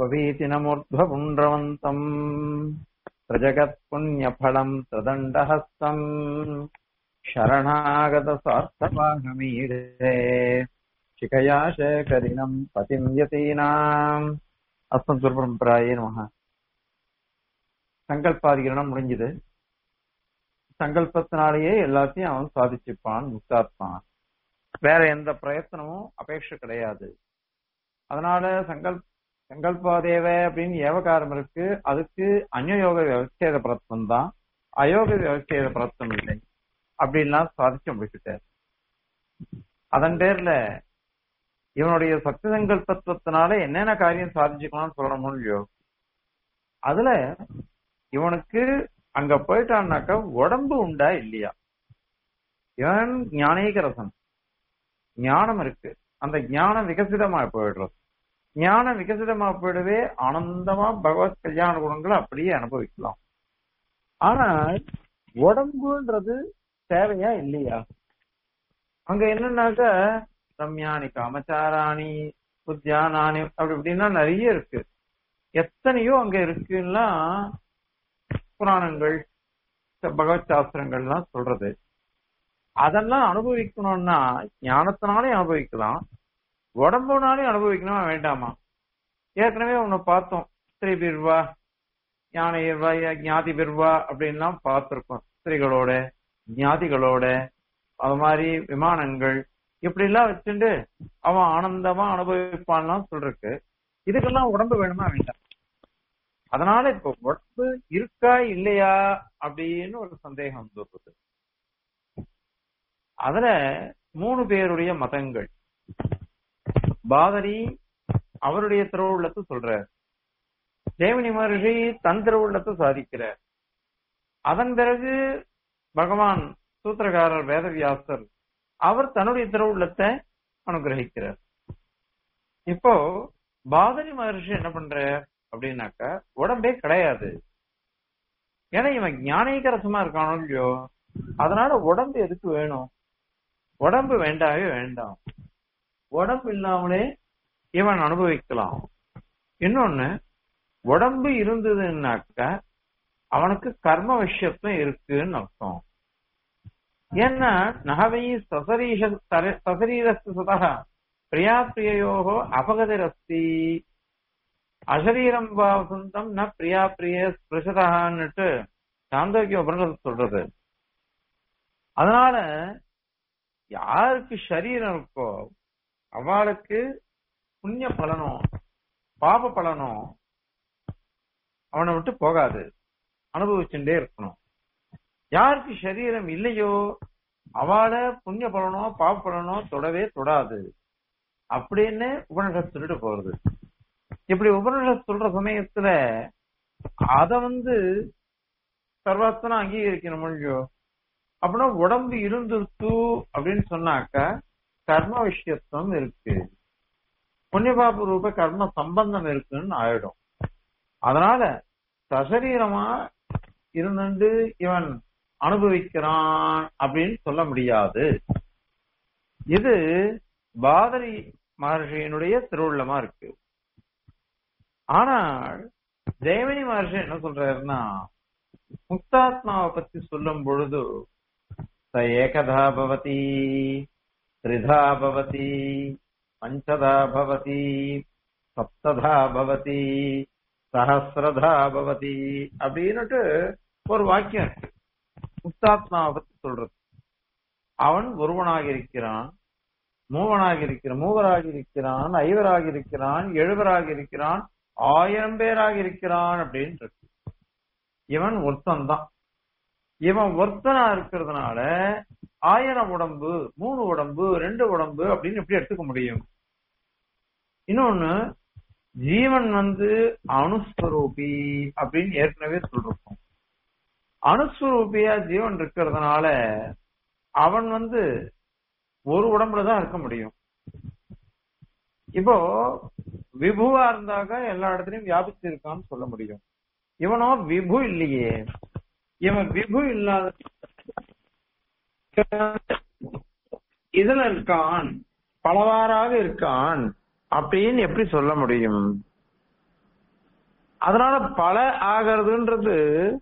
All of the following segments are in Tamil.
स्ववीतिनमूर्ध्वपुण्ड्रवन्तम् प्रजगत्पुण्यफलम् त्रिदण्डहस्तम् शरणागतस्वार्थवाहमीडे शिखया शेखरिणम् पतिम् यतीनाम् அஸ்மத்குருபரம்பராயே நமக சங்கல்பாதிகரணம் முடிஞ்சது சங்கல்பத்தினாலேயே எல்லாத்தையும் அவன் சாதிச்சுப்பான் முக்தாத்மான் வேற எந்த பிரயத்தனமும் அபேட்சை கிடையாது அதனால சங்கல் சங்கல்பாதேவ அப்படின்னு ஏவகாரம் இருக்கு அதுக்கு அந்யோக விவச்சேத பிரத்தம் தான் அயோக விவச்சேத பிரத்தம் இல்லை அப்படின்லாம் சாதிச்சு முடிச்சுட்டார் அதன் பேர்ல இவனுடைய சக்தி சங்கல்பத்துவத்தினால என்னென்ன காரியம் சாதிச்சுக்கலாம்னு சொல்லணும் இல்லையோ அதுல இவனுக்கு அங்க போயிட்டான்னாக்க உடம்பு உண்டா இல்லையா இவன் ஞானேக ரசம் ஞானம் இருக்கு அந்த ஞானம் விகசிதமா போயிடுறது ஞானம் விகசிதமா போயிடவே ஆனந்தமா பகவத் கல்யாண குணங்களை அப்படியே அனுபவிக்கலாம் ஆனா உடம்புன்றது தேவையா இல்லையா அங்க என்னன்னாக்க ரம்யானி காமச்சாராணி புத்தியானானி அப்படி இப்படின்னா நிறைய இருக்கு எத்தனையோ அங்க இருக்குன்னா புராணங்கள் பகவத் சாஸ்திரங்கள்லாம் சொல்றது அதெல்லாம் அனுபவிக்கணும்னா ஞானத்தினாலே அனுபவிக்கலாம் உடம்புனாலே அனுபவிக்கணுமா வேண்டாமா ஏற்கனவே உன்னை பார்த்தோம் ஸ்திரீ பிர்வா ஞான இர்வா ஞாதி பிர்வா அப்படின்லாம் பார்த்திருக்கோம் ஸ்திரீகளோட ஞாதிகளோட அது மாதிரி விமானங்கள் இப்படி எல்லாம் வச்சுட்டு அவன் ஆனந்தமா அனுபவிப்பான்லாம் சொல்றக்கு இதுக்கெல்லாம் உடம்பு வேணுமா வேண்டாம் அதனால இப்ப உடம்பு இருக்கா இல்லையா அப்படின்னு ஒரு சந்தேகம் வந்துருக்குது அதுல மூணு பேருடைய மதங்கள் பாதரி அவருடைய திருவுள்ளத்தை சொல்றார் தேவனி மகர்ஷி தன் திருவுள்ளத்தை சாதிக்கிறார் அதன் பிறகு பகவான் சூத்திரகாரர் வேதவியாசர் அவர் தன்னுடைய திருவுள்ளத்தை அனுகிரகிக்கிறார் இப்போ பாதரி மகர்ஷி என்ன பண்ற அப்படின்னாக்க உடம்பே கிடையாது ஏன்னா இவன் ஞானீகரசமா இருக்கானோ இல்லையோ அதனால உடம்பு எதுக்கு வேணும் உடம்பு வேண்டாவே வேண்டாம் உடம்பு இல்லாமலே இவன் அனுபவிக்கலாம் இன்னொன்னு உடம்பு இருந்ததுன்னாக்க அவனுக்கு கர்ம விஷயத்தும் இருக்குன்னு அர்த்தம் ஏன்னா நகவை சசரீஷ சசரீரஸ்து சுதக பிரியா பிரியயோகோ அபகதிரஸ்தி அசரீரம் வசந்தம் ந பிரியா பிரிய ஸ்பிருஷதான்னுட்டு சாந்தோக்கிய உபனிஷத்து சொல்றது அதனால யாருக்கு சரீரம் இருக்கோ அவளுக்கு புண்ணிய பலனோ பாப பலனோ அவனை விட்டு போகாது அனுபவிச்சுட்டே இருக்கணும் யாருக்கு சரீரம் இல்லையோ அவளை புண்ணிய பலனோ பாவ பலனோ தொடவே தொடாது அப்படின்னு உபனிஷத் சொல்லிட்டு போறது இப்படி உபனிஷத் சொல்ற சமயத்துல அத வந்து சர்வாத்தனா அங்கீகரிக்கணும் இல்லையோ அப்படின்னா உடம்பு இருந்துருத்து அப்படின்னு சொன்னாக்க கர்ம விஷயத்துவம் இருக்கு புண்ணியபாபு ரூப கர்ம சம்பந்தம் இருக்குன்னு ஆயிடும் அதனால சசரீரமா இருந்துட்டு இவன் அனுபவிக்கிறான் அப்படின்னு சொல்ல முடியாது இது பாதரி மகர்ஷியினுடைய திருவுள்ளமா இருக்கு ஆனால் தேவனி மகர்ஷி என்ன சொல்றாருன்னா முக்தாத்மாவை பத்தி சொல்லும் பொழுது ச ஏகதா பவதி திரிதா பவதி பஞ்சதா பவதி சப்ததா பவதி சஹசிரதா பவதி அப்படின்னுட்டு ஒரு வாக்கியம் இருக்கு முக்தாத்மாவை பத்தி சொல்றது அவன் ஒருவனாக இருக்கிறான் மூவனாக இருக்கிறான் மூவராக இருக்கிறான் ஐவராக இருக்கிறான் எழுவராக இருக்கிறான் ஆயிரம் பேராக இருக்கிறான் அப்படின்னு இருக்கு இவன் ஒருத்தன் தான் இவன் ஒருத்தனா இருக்கிறதுனால ஆயிரம் உடம்பு மூணு உடம்பு ரெண்டு உடம்பு அப்படின்னு எப்படி எடுத்துக்க முடியும் இன்னொன்னு ஜீவன் வந்து அணுஸ்வரூபி அப்படின்னு ஏற்கனவே சொல்றோம் அணுஸ்வரூபியா ஜீவன் இருக்கிறதுனால அவன் வந்து ஒரு உடம்புல தான் இருக்க முடியும் இப்போ விபுவா இருந்தாக்க எல்லா இடத்துலயும் வியாபிச்சு இருக்கான்னு சொல்ல முடியும் இவனோ விபு இல்லையே இவன் விபு இல்லாத இதுல இருக்கான் பலவாறாக இருக்கான் அப்படின்னு எப்படி சொல்ல முடியும் அதனால பல ஆகிறதுன்றது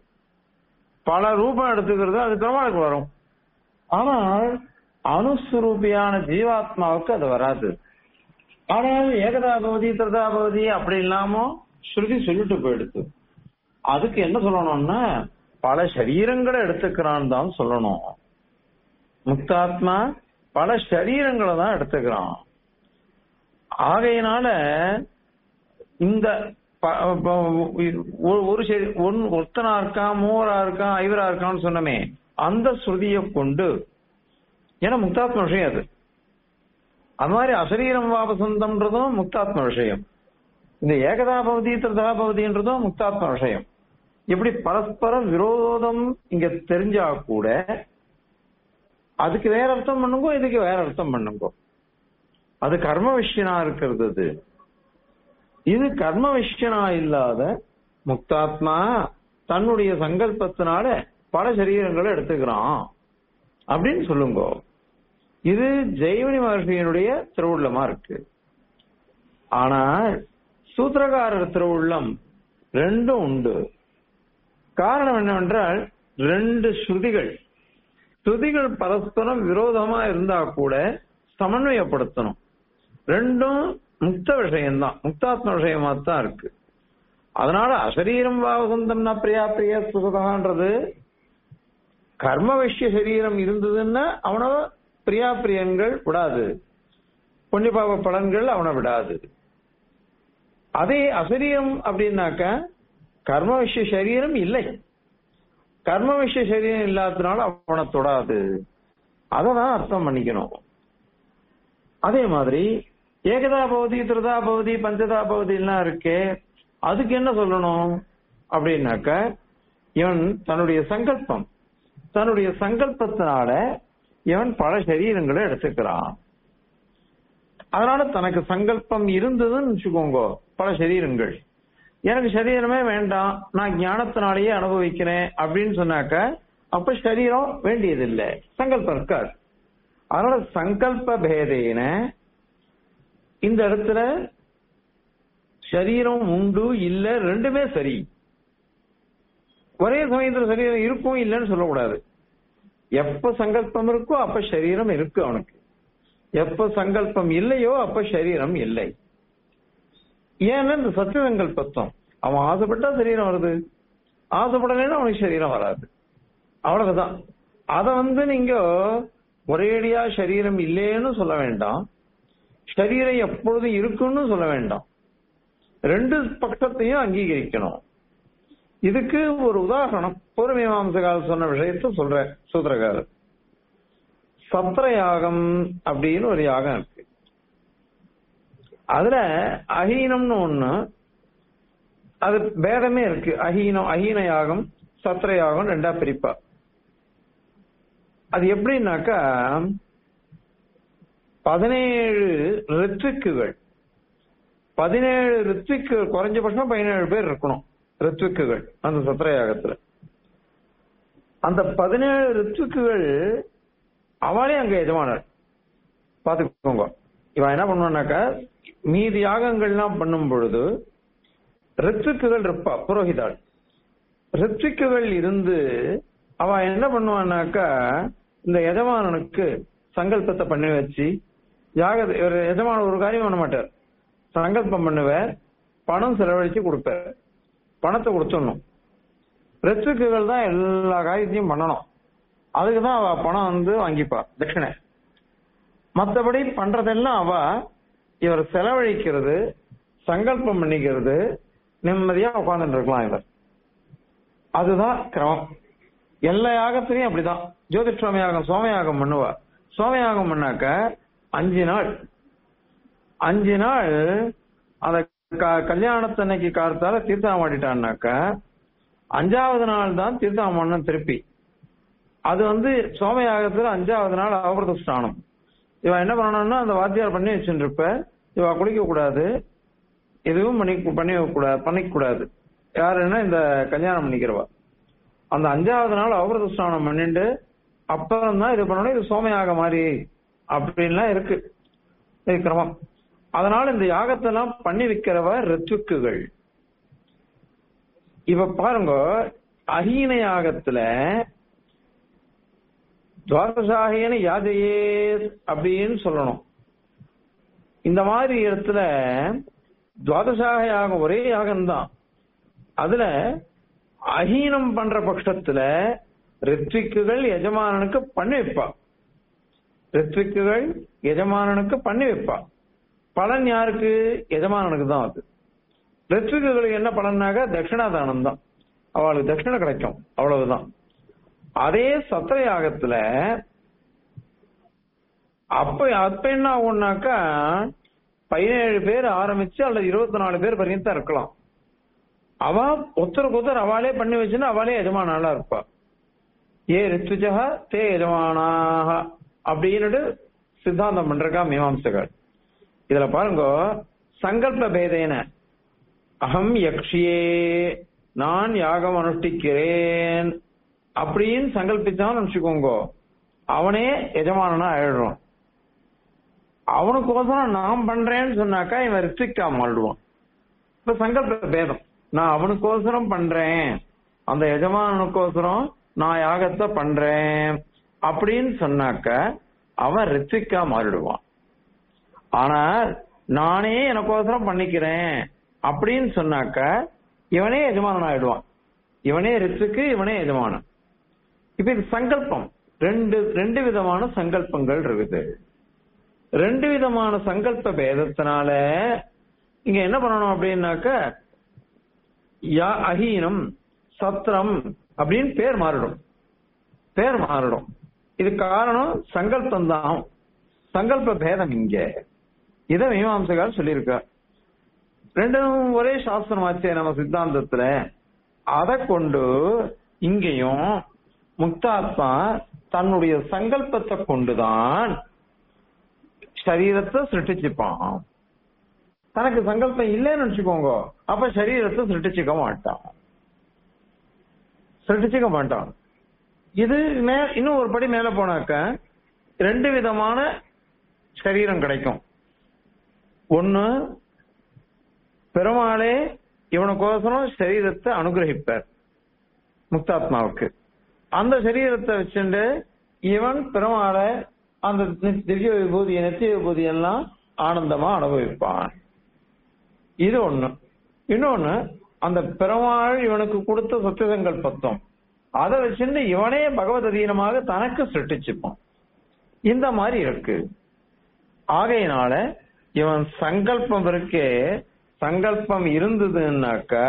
பல ரூபம் எடுத்துக்கிறது அது பெருமாளுக்கு வரும் ஆனால் அணுஸ்வரூபியான ஜீவாத்மாவுக்கு அது வராது ஆனால் ஏகதா பவதி திருதா பவதி அப்படி இல்லாம ஸ்ருதி சொல்லிட்டு போயிடுது அதுக்கு என்ன சொல்லணும்னா பல சரீரங்களை எடுத்துக்கிறான்னு தான் சொல்லணும் முக்தாத்மா பல சரீரங்களை தான் எடுத்துக்கிறான் ஆகையினால இந்த ப- ப- ஒரு- ஒரு சரி ஒன் ஒருத்தனா இருக்கான் மூவரா இருக்கான் ஐவரா இருக்கான்னு சொன்னமே அந்த ஸ்ருதியை கொண்டு ஏன்னா முக்தாத்ம விஷயம் அது அது மாதிரி அசரீரம் வாபசந்தம்ன்றதும் முக்தாத்ம விஷயம் இந்த ஏகதா பவதி திருதா பவதின்றதும் முக்தாத்ம விஷயம் இப்படி பரஸ்பர விரோதம் இங்க தெரிஞ்சா கூட அதுக்கு வேற அர்த்தம் பண்ணுங்க இதுக்கு வேற அர்த்தம் பண்ணுங்க அது கர்ம விஷயனா இருக்கிறது அது இது கர்ம விஷயனா இல்லாத முக்தாத்மா தன்னுடைய சங்கல்பத்தினால பல சரீரங்களை எடுத்துக்கிறான் அப்படின்னு சொல்லுங்க இது ஜெய்வனி மகர்ஷியினுடைய திருவுள்ளமா இருக்கு ஆனால் சூத்திரகாரர் திருவுள்ளம் ரெண்டும் உண்டு காரணம் என்னவென்றால் ரெண்டு ஸ்ருதிகள் ஸ்ருதிகள் பரஸ்பரம் விரோதமா இருந்தா கூட சமன்வயப்படுத்தணும் ரெண்டும் முக்த விஷயம்தான் முக்தாத்ம விஷயமா தான் இருக்கு அதனால அசரீரம் வாவசந்தம்னா பிரியா பிரியா சுகதான்றது கர்ம விஷய சரீரம் இருந்ததுன்னா அவன பிரியா பிரியங்கள் விடாது புண்ணியபாவ பலன்கள் அவனை விடாது அதே அசரீரம் அப்படின்னாக்க கர்ம விஷய சரீரம் இல்லை கர்ம விஷய சரீரம் இல்லாததுனால அவனை தொடாது அததான் அர்த்தம் பண்ணிக்கணும் அதே மாதிரி ஏகதா பவதி திருதா பவதி பஞ்சதா பவதி எல்லாம் இருக்கே அதுக்கு என்ன சொல்லணும் அப்படின்னாக்க இவன் தன்னுடைய சங்கல்பம் தன்னுடைய சங்கல்பத்தினால இவன் பல சரீரங்களை எடுத்துக்கிறான் அதனால தனக்கு சங்கல்பம் இருந்ததுன்னு வச்சுக்கோங்க பல சரீரங்கள் எனக்கு சரீரமே வேண்டாம் நான் ஞானத்தினாலேயே அனுபவிக்கிறேன் அப்படின்னு சொன்னாக்க அப்ப சரீரம் வேண்டியதில்லை சங்கல்பம் இருக்காது அதனால சங்கல்ப பேதேன இந்த இடத்துல சரீரம் உண்டு இல்ல ரெண்டுமே சரி ஒரே சமயத்துல சரீரம் இருக்கும் இல்லைன்னு சொல்லக்கூடாது எப்ப சங்கல்பம் இருக்கோ அப்ப சரீரம் இருக்கு அவனுக்கு எப்ப சங்கல்பம் இல்லையோ அப்ப சரீரம் இல்லை ஏன்னா இந்த சத்திய சங்கல்பத்தம் அவன் ஆசைப்பட்டா சரீரம் வருது ஆசைப்படலைன்னா அவனுக்கு சரீரம் வராது அவ்வளவுதான் அத வந்து நீங்க ஒரேடியா சரீரம் இல்லைன்னு சொல்ல வேண்டாம் சரீரம் எப்பொழுதும் இருக்குன்னு சொல்ல வேண்டாம் ரெண்டு பக்கத்தையும் அங்கீகரிக்கணும் இதுக்கு ஒரு உதாரணம் பூர்வமீமாம்சகால் சொன்ன விஷயத்த சொல்ற சூத்திரகாரர் சத்திர யாகம் அப்படின்னு ஒரு யாகம் இருக்கு அதுல அஹீனம்னு ஒண்ணு அது பேதமே இருக்கு அஹீனம் அஹீன யாகம் சத்திர யாகம் ரெண்டா பிரிப்பா அது எப்படின்னாக்கா பதினேழு ரித்விக்குகள் பதினேழு ரித்விக்கு குறைஞ்சபட்சம் பதினேழு பேர் இருக்கணும் ரித்விக்குகள் அந்த சத்திர யாகத்துல அந்த பதினேழு ரித்விக்குகள் அவளே அங்க எஜமானர் பாத்துக்கோங்க இவன் என்ன பண்ணுவானாக்கா மீதி யாகங்கள்லாம் பண்ணும் பொழுது ரித்விக்குகள் இருப்பா புரோகிதாள் ரித்விக்குகள் இருந்து அவ என்ன பண்ணுவான்னாக்கா இந்த எஜமானனுக்கு சங்கல்பத்தை பண்ணி வச்சு யாக ஒரு எஜமான ஒரு காரியம் பண்ண மாட்டார் சங்கல்பம் பண்ணுவார் பணம் செலவழிச்சு கொடுப்பார் பணத்தை கொடுத்துடணும் ரித்விக்குகள் தான் எல்லா காரியத்தையும் பண்ணணும் அதுக்கு தான் அவ பணம் வந்து வாங்கிப்பா தட்சிணை மத்தபடி பண்றதெல்லாம் அவ இவர் செலவழிக்கிறது சங்கல்பம் பண்ணிக்கிறது நிம்மதியா உட்கார்ந்துட்டு இருக்கலாம் இவர் அதுதான் கிரமம் எல்லா யாகத்திலையும் அப்படிதான் ஜோதிஷ் யாகம் சோமயாகம் பண்ணுவா சோமயாகம் பண்ணாக்க அஞ்சு நாள் அஞ்சு நாள் அந்த க- கல்யாணத்தன்னைக்கு காலத்தால தீர்த்தம் ஆடிட்டான்னாக்க அஞ்சாவது நாள் தான் தீர்த்தம் பண்ணணும் திருப்பி அது வந்து சோமயாகத்துல அஞ்சாவது நாள் அவபிரத ஸ்நானம் இவன் என்ன பண்ணணும்னா அந்த வாத்தியார் பண்ணி வச்சுட்டு இருப்ப இவ குளிக்க கூடாது எதுவும் பண்ணி பண்ணி கூடாது பண்ணிக்க கூடாது யாருன்னா இந்த கல்யாணம் பண்ணிக்கிறவா அந்த அஞ்சாவது நாள் அவபிரத ஸ்நானம் பண்ணிட்டு அப்புறம் தான் இது பண்ணணும் இது சோமயாக மாதிரி அப்படின்லாம் இருக்கு இது கிரமம் அதனால இந்த யாகத்தெல்லாம் பண்ணி வைக்கிறவ ரித்துக்குகள் இப்ப பாருங்க அஹீன யாகத்துல துவாதசாகியன யாதையே அப்படின்னு சொல்லணும் இந்த மாதிரி இடத்துல துவாதசாக யாகம் ஒரே யாகம்தான் அதுல அஹீனம் பண்ற பட்சத்துல ரித்விக்குகள் எஜமானனுக்கு பண்ணி வைப்பா ரித்விக்குகள் எஜமானனுக்கு பண்ணி வைப்பா பலன் யாருக்கு எஜமானனுக்கு தான் அது ரித்விக்குகளுக்கு என்ன பலன்னாக தட்சிணாதானம் தான் அவளுக்கு தட்சிணை கிடைக்கும் அவ்வளவுதான் அதே சத்திர யாகத்துல அப்ப அப்ப என்ன ஆகும்னாக்கா பதினேழு பேர் ஆரம்பிச்சு அல்லது இருபத்தி நாலு பேர் வரைக்கும் தான் இருக்கலாம் அவ ஒருத்தருக்கு ஒருத்தர் அவளே பண்ணி வச்சுன்னா அவளே எஜமானாளா இருப்பா ஏ ரித்துஜா தே எஜமானாக அப்படின்னு சித்தாந்தம் பண்றக்கா மீமாம்சகர் இதுல பாருங்க சங்கல்ப பேதேன அகம் யக்ஷியே நான் யாகம் அனுஷ்டிக்கிறேன் அப்படின்னு சங்கல்பிச்சான்னு நினைச்சுக்கோங்க அவனே எஜமானனா ஆயிடுறான் அவனுக்கோசரம் நான் பண்றேன்னு சொன்னாக்கா இவன் ரிஸ்ட்ரிக்டா மாறிடுவான் இப்ப சங்கல்ப பேதம் நான் அவனுக்கோசரம் பண்றேன் அந்த எஜமானனுக்கோசரம் நான் யாகத்தை பண்றேன் அப்படின்னு சொன்னாக்க அவன் ரித்திக்கா மாறிடுவான் ஆனால் நானே எனக்கோசரம் பண்ணிக்கிறேன் அப்படின்னு சொன்னாக்க இவனே எஜமானன் ஆயிடுவான் இவனே ரித்துக்கு இவனே எஜமானன் இப்ப இது சங்கல்பம் ரெண்டு ரெண்டு விதமான சங்கல்பங்கள் இருக்குது ரெண்டு விதமான சங்கல்ப பேதத்தினால இங்க என்ன பண்ணணும் அப்படின்னாக்க யா அஹீனம் சத்திரம் அப்படின்னு பேர் மாறிடும் பேர் மாறிடும் இது காரணம் சங்கல்பம் தான் சங்கல்ப பேதம் இங்க இத மீமாம்சகார் சொல்லியிருக்க ரெண்டும் ஒரே சாஸ்திரமாச்சே நம்ம சித்தாந்தத்துல அதை கொண்டு இங்கேயும் முக்தாத்மா தன்னுடைய சங்கல்பத்தை கொண்டுதான் சரீரத்தை சிருஷ்டிச்சுப்பான் தனக்கு சங்கல்பம் இல்லைன்னு வச்சுக்கோங்க அப்ப சரீரத்தை சிருஷ்டிச்சுக்க மாட்டான் சிருஷ்டிச்சுக்க மாட்டான் இது மே இன்னும் ஒரு படி மேல போனாக்க ரெண்டு விதமான சரீரம் கிடைக்கும் ஒண்ணு பெருமாளே இவனுக்கோசரம் சரீரத்தை அனுகிரகிப்பார் முக்தாத்மாவுக்கு அந்த சரீரத்தை வச்சுட்டு இவன் பெருமாளை அந்த நி- திவ்ய விபூதி நித்திய விபூதி எல்லாம் ஆனந்தமா அனுபவிப்பான் இது ஒண்ணு இன்னொன்னு அந்த பெருமாள் இவனுக்கு கொடுத்த சத்தியசங்கல்பத்தம் அதை வச்சுட்டு இவனே பகவத் அதீனமாக தனக்கு சிருஷ்டிச்சுப்பான் இந்த மாதிரி இருக்கு ஆகையினால இவன் சங்கல்பம் இருக்கே சங்கல்பம் இருந்ததுன்னாக்கா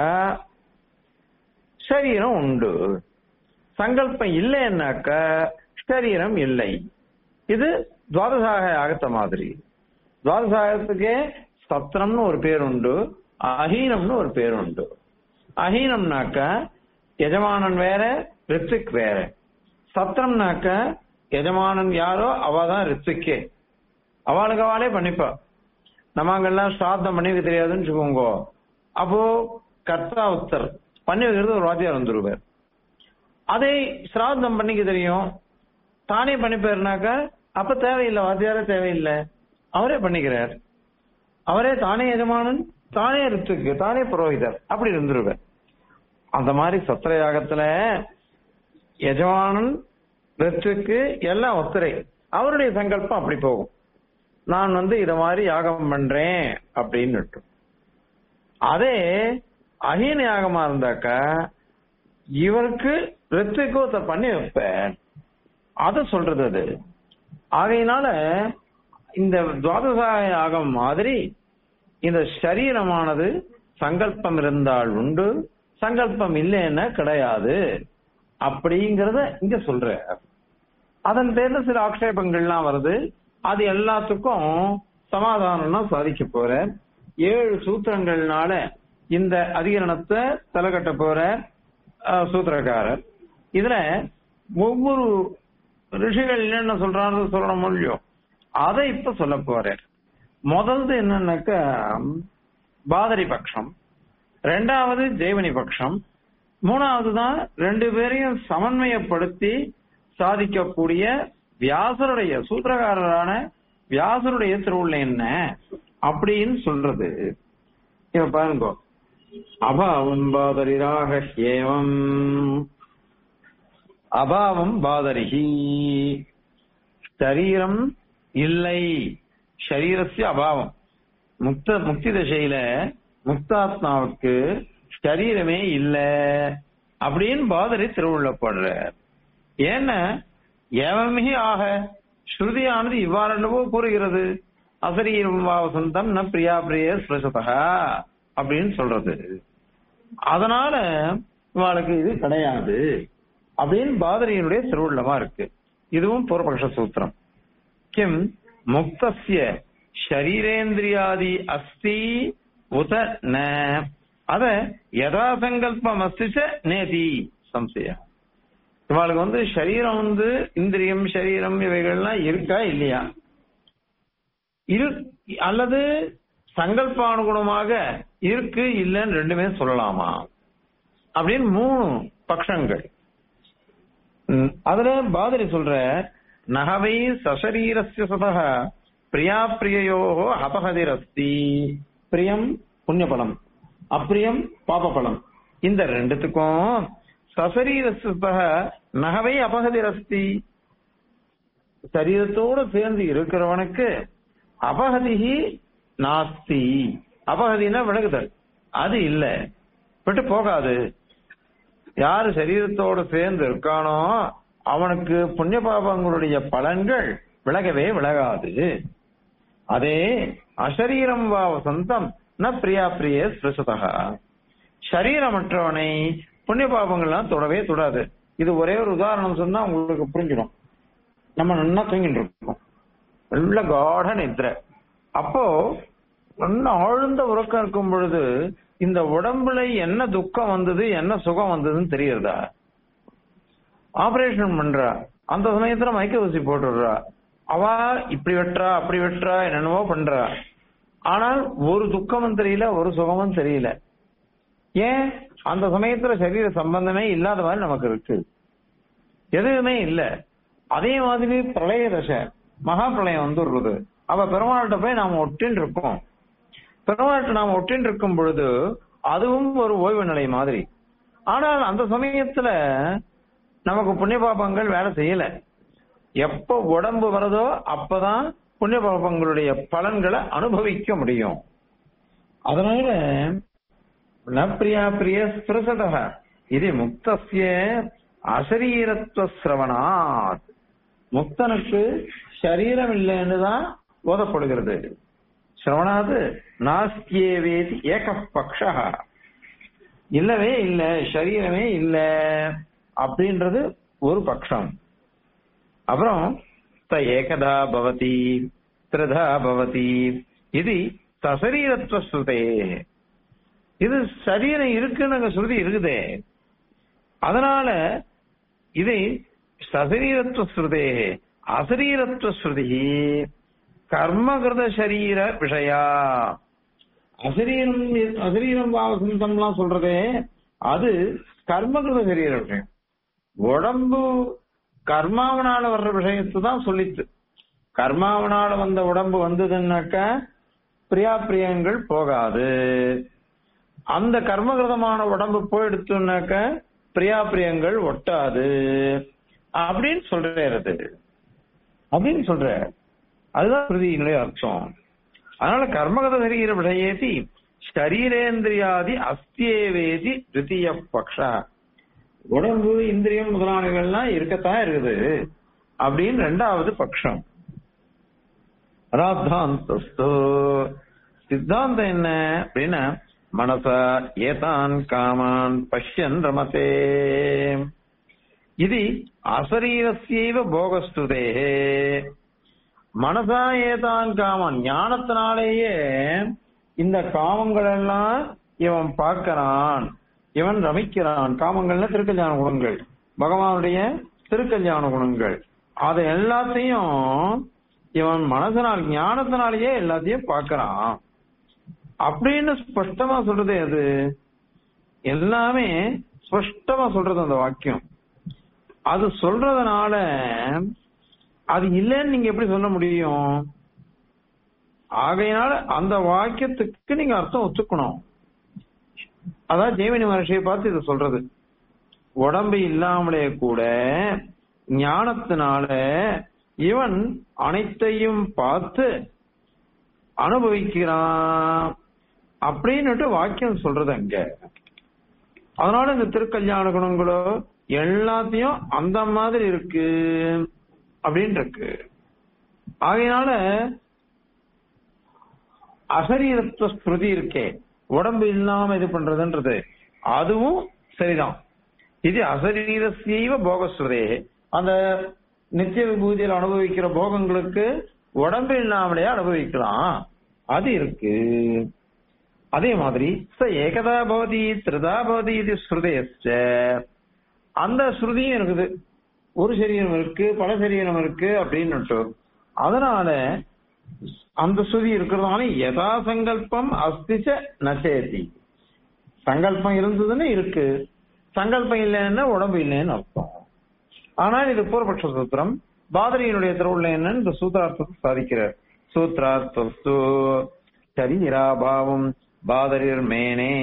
சரீரம் உண்டு சங்கல்பம் இல்லைன்னாக்கா சரீரம் இல்லை இது துவாதசாக ஆகத்த மாதிரி துவாதசாகத்துக்கே சத்திரம்னு ஒரு பேர் உண்டு அஹீனம்னு ஒரு பேர் உண்டு அஹீனம்னாக்க எஜமானன் வேற ரித்திக் வேற சத்திரம்னாக்க எஜமானன் யாரோ அவ தான் ரித்திக்கே அவளுக்கு அவளே பண்ணிப்பா நம்ம அங்கெல்லாம் ஸ்ராத்தம் பண்ணி வைக்க தெரியாதுன்னு வச்சுக்கோங்க அப்போ கர்த்தா உத்தர் பண்ணி வைக்கிறது ஒரு வாத்தியார் வந்துருவார் அதை சிராத்தம் பண்ணிக்க தெரியும் தானே பண்ணிப்பாருனாக்க அப்ப தேவையில்லை வாத்தியாரே தேவையில்லை அவரே பண்ணிக்கிறார் அவரே தானே எஜமானன் தானே ரித்துக்கு தானே புரோகிதர் அப்படி இருந்துருவார் அந்த மாதிரி சத்திர யாகத்துல எஜமானன் ரித்துக்கு எல்லாம் ஒத்தரை அவருடைய சங்கல்பம் அப்படி போகும் நான் வந்து இத மாதிரி யாகம் பண்றேன் அப்படின்னு அதே அஹீன யாகமா இருந்தாக்கா இவருக்கு ரித்துக்கு ஒருத்தர் பண்ணி வைப்பேன் அத சொல்றது அது ஆகையினால இந்த துவாதசாய யாகம் மாதிரி இந்த சரீரமானது சங்கல்பம் இருந்தால் உண்டு சங்கல்பம் இல்லைன்னா கிடையாது அப்படிங்கறத இங்க சொல்ற அதன் பேர்ல சில ஆக்ஷேபங்கள்லாம் வருது அது எல்லாத்துக்கும் சமாதானம்னா சாதிக்க போற ஏழு சூத்திரங்கள்னால இந்த அதிகரணத்தை தலைகட்ட போற அஹ், சூத்திரக்காரர் இதுல ஒவ்வொரு ரிஷிகள் என்னென்ன சொல்றாங்க சொல்லணும் இல்லையோ அதை இப்ப சொல்ல போறேன் முதல்து என்னன்னாக்கா பாதரி பட்சம் ரெண்டாவது ஜெய்வனி பட்சம் மூணாவது தான் ரெண்டு பேரையும் சமன்வயப்படுத்தி சாதிக்கக்கூடிய வியாசருடைய சூத்திரகாரரான வியாசருடைய திருவுள்ள என்ன அப்படின்னு சொல்றது இப்ப பாருங்க அபாவம் பாதரிராக ஏவம் அபாவம் பாதரிஹி சரீரம் இல்லை ஷரீரஸ்ய அபாவம் முக்த முக்தி தசையில முக்தாத்மாவுக்கு சரீரமே இல்ல அப்படின்னு பாதரி திருவுள்ளப்படுற ஏன்னா ஏவமிகி ஆக ஸ்ருதியானது இவ்வாறல்லவோ கூறுகிறது அசரீரம் வாவசந்தம் ந பிரியா பிரிய ஸ்பிரசதா அப்படின்னு சொல்றது அதனால இவாளுக்கு இது கிடையாது அப்படின்னு பாதரியினுடைய திருவுள்ளமா இருக்கு இதுவும் பூர்வபக்ஷ சூத்திரம் கிம் முக்தஸ்ய ஷரீரேந்திரியாதி அஸ்தி உத ந அத யதா சங்கல்பம் அஸ்திச்ச நேதி சம்சயம் இவாளுக்கு வந்து சரீரம் வந்து இந்திரியம் சரீரம் இவைகள்லாம் இருக்கா இல்லையா இரு அல்லது சங்கல்பானுகுணமாக இருக்கு இல்லைன்னு ரெண்டுமே சொல்லலாமா அப்படின்னு மூணு பட்சங்கள் ம், அதுல பாதிரி சொல்ற நகவை சசரீரஸ்ய சதக பிரியா பிரியோ அபகதிரஸ்தி பிரியம் புண்ணியபலம் அப்பிரியம் பாபபலம் இந்த ரெண்டுத்துக்கும் சசரீரஸ்ய சதக நகவை அபகதிரஸ்தி சரீரத்தோட சேர்ந்து இருக்கிறவனுக்கு அபகதிகி நாஸ்தி அபகதினா விலகுதல் அது இல்ல விட்டு போகாது யாரு சரீரத்தோட சேர்ந்து இருக்கானோ அவனுக்கு புண்ணிய பாபங்களுடைய பலன்கள் விலகவே விலகாது அதே அசரீரம் வா சொந்தம் ந பிரியா பிரிய ஸ்பிருசதா சரீரமற்றவனை புண்ணிய பாபங்கள்லாம் தொடவே தொடாது இது ஒரே ஒரு உதாரணம் சொன்னா உங்களுக்கு புரிஞ்சிடும் நம்ம நல்லா தூங்கிட்டு இருக்கோம் நல்ல காட நித்ரை அப்போ நல்ல ஆழ்ந்த உறக்கம் இருக்கும் பொழுது இந்த உடம்புல என்ன துக்கம் வந்தது என்ன சுகம் வந்ததுன்னு தெரியறதா ஆபரேஷன் பண்றா அந்த சமயத்துல மயக்க ஊசி போட்டுடுறா அவ இப்படி வெட்டுறா அப்படி வெட்டுறா என்னென்னவோ பண்றா ஆனால் ஒரு துக்கமும் தெரியல ஒரு சுகமும் தெரியல ஏன் அந்த சமயத்துல சரீர சம்பந்தமே இல்லாத மாதிரி நமக்கு இருக்கு எதுவுமே இல்ல அதே மாதிரி பிரளய தசை மகா பிரளயம் வந்துடுறது அவ பெருமாள்கிட்ட போய் நாம ஒட்டின்னு இருக்கோம் பெருமாள்கிட்ட நாம ஒட்டின்னு இருக்கும் பொழுது அதுவும் ஒரு ஓய்வு நிலை மாதிரி ஆனால் அந்த சமயத்துல நமக்கு புண்ணிய பாபங்கள் வேலை செய்யல எப்ப உடம்பு வருதோ அப்பதான் புண்ணிய பாபங்களுடைய பலன்களை அனுபவிக்க முடியும் அதனால ந பிரியா பிரிய ஸ்பிரசதக இது முக்தசிய அசரீரத்துவ சிரவணாத் முக்தனுக்கு சரீரம் இல்லைன்னு தான் ஓதப்படுகிறது சிரவணாது நாஸ்தியேவேதி ஏக பக்ஷா இல்லவே இல்ல சரீரமே இல்ல அப்படின்றது ஒரு பக்ஷம் அப்புறம் த ஏகதா பவதி திரதா பவதி இது சசரீரத்துவ ஸ்ருதே இது சரீரம் இருக்குன்னு அங்க ஸ்ருதி இருக்குதே அதனால இது சசரீரத்துவ ஸ்ருதே அசரீரத்துவ ஸ்ருதி கர்மகிருத சரீர விஷயா அசரீரம் அசரீரம் வாசந்தம்லாம் சொல்றதே அது கர்மகிருத சரீர விஷயம் உடம்பு கர்மாவனால வர்ற விஷயத்தை தான் சொல்லித்து கர்மாவனால வந்த உடம்பு வந்ததுன்னாக்க பிரியா பிரியங்கள் போகாது அந்த கர்மகிருதமான உடம்பு போயிடுத்துனாக்க பிரியா பிரியங்கள் ஒட்டாது அப்படின்னு சொல்றது அப்படின்னு சொல்ற அதுதான் ஸ்ருதியினுடைய அர்த்தம் அதனால கர்மகத சரீர விஷயேதி சரீரேந்திரியாதி அஸ்தியேவேதி திருத்தீய பக்ஷா உடம்பு இந்திரியம் முதலானவர்கள்லாம் இருக்கத்தான் இருக்குது அப்படின்னு ரெண்டாவது பட்சம் ராத்தாந்தஸ்து சித்தாந்தம் என்ன அப்படின்னா மனசா ஏதான் காமான் பஷ்யன் ரமதே இது அசரீரஸ்யைவ போகஸ்துதே மனசா ஏதான் காமன் ஞானத்தினாலேயே இந்த காமங்கள் எல்லாம் இவன் பார்க்கறான் இவன் ரமிக்கிறான் காமங்கள்ல திருக்கல்யாண குணங்கள் பகவானுடைய திருக்கல்யாண குணங்கள் அதை எல்லாத்தையும் இவன் மனசனால் ஞானத்தினாலேயே எல்லாத்தையும் பார்க்கறான் அப்படின்னு ஸ்பஷ்டமா சொல்றது அது எல்லாமே ஸ்பஷ்டமா சொல்றது அந்த வாக்கியம் அது சொல்றதுனால அது இல்லைன்னு நீங்க எப்படி சொல்ல முடியும் ஆகையினால அந்த வாக்கியத்துக்கு நீங்க அர்த்தம் ஒத்துக்கணும் அதான் ஜெய்மினி மகர்ஷியை பார்த்து இது சொல்றது உடம்பு இல்லாமலே கூட ஞானத்தினால இவன் அனைத்தையும் பார்த்து அனுபவிக்கிறான் அப்படின்னுட்டு வாக்கியம் சொல்றது அங்க அதனால இந்த திருக்கல்யாண குணங்களோ எல்லாத்தையும் அந்த மாதிரி இருக்கு அப்படின்னு இருக்கு ஆகையினால அசரீரத்துவ ஸ்மிருதி இருக்கே உடம்பு இல்லாம இது பண்றதுன்றது அதுவும் சரிதான் இது அசரீரசீவ போகஸ்ருதே அந்த நித்திய விபூதியில் அனுபவிக்கிற போகங்களுக்கு உடம்பு இல்லாமலே அனுபவிக்கலாம் அது இருக்கு அதே மாதிரி ச ஏகதா பவதி திரிதா பவதி இது ஸ்ருதேச்ச அந்த ஸ்ருதியும் இருக்குது ஒரு சரீரம் இருக்கு பல சரீரம் இருக்கு அப்படின்னு அதனால அந்த ஸ்ருதி இருக்கிறதுனால யதா சங்கல்பம் அஸ்திச்ச நச்சேதி சங்கல்பம் இருந்ததுன்னு இருக்கு சங்கல்பம் இல்லைன்னா உடம்பு இல்லைன்னு அர்த்தம் ஆனால் இது பூர்வபக்ஷ சூத்திரம் பாதரியினுடைய திருவுள்ள என்னன்னு இந்த சூத்திரார்த்தத்தை சாதிக்கிறார் சூத்ரார்த்தஸ்து சரீராபாவம் பாதரிர் மேனே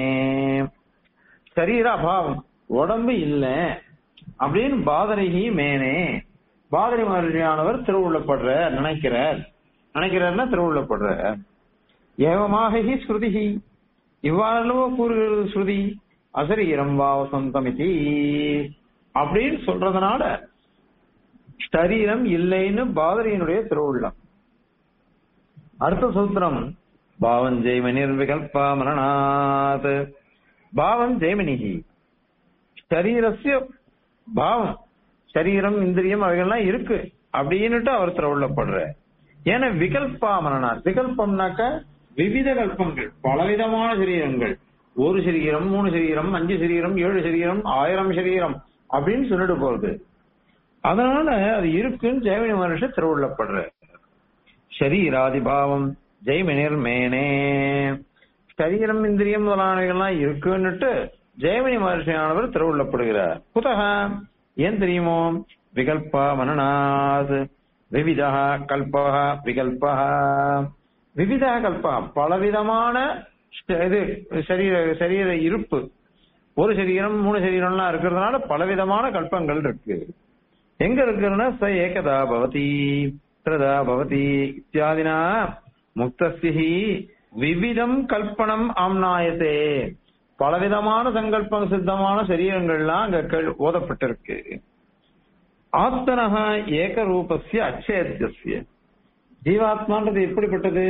சரீர அபாவம் உடம்பு இல்ல அப்படின்னு பாதரிகி மேனே பாதரி மகர்ஷியானவர் திருவுள்ளப்படுற நினைக்கிறார் நினைக்கிறார்னா திருவுள்ளப்படுற ஏவமாக ஸ்ருதிஹி இவ்வாறல்லவோ கூறுகிறது ஸ்ருதி அசரீரம் வாவசந்தமிதி அப்படின்னு சொல்றதுனால சரீரம் இல்லைன்னு பாதரியினுடைய திருவுள்ளம் அடுத்த சூத்திரம் பாவம் ஜெய்மனிர் விகல்பா மரணாத் பாவம் ஜெய்மனிகி சரீரஸ்ய பாவம் சரீரம் இந்திரியம் அவைகள்லாம் இருக்கு அப்படின்னுட்டு அவர் திருவுள்ளப்படுற ஏன்னா விகல்பா மரணாத் விகல்பம்னாக்க விவித கல்பங்கள் பலவிதமான சரீரங்கள் ஒரு சரீரம் மூணு சரீரம் அஞ்சு சரீரம் ஏழு சரீரம் ஆயிரம் சரீரம் அப்படின்னு சொல்லிட்டு போறது அதனால அது இருக்குன்னு ஜெயமணி மகர்ஷி திருவுள்ளப்படுற ஷரீராதிபாவம் ஜெய்மனிர் மேனே சரீரம் இந்திரியம் முதலானவைகள்லாம் இருக்குன்னுட்டு ஜெயமணி மகர்ஷியானவர் திருவுள்ளப்படுகிறார் குதக ஏன் தெரியுமோ விகல்பா மனநாத் விவிதா கல்பா விகல்பா விவிதா கல்பா பலவிதமான இது சரீர சரீர இருப்பு ஒரு சரீரம் மூணு சரீரம்லாம் இருக்கிறதுனால பலவிதமான கல்பங்கள் இருக்கு எங்க இருக்குன்னா ச ஏகதா பவதி திரதா பவதி இத்தியாதினா முக்தஸ்தி விவிதம் கல்பனம் ஆம்னாயத்தே பலவிதமான சங்கல்பம் சித்தமான சரீரங்கள்லாம் அங்க கேள்- ஓதப்பட்டிருக்கு ஆத்மனக ஏகரூபஸ்ய அச்சேத்திய ஜீவாத்மான்றது எப்படிப்பட்டது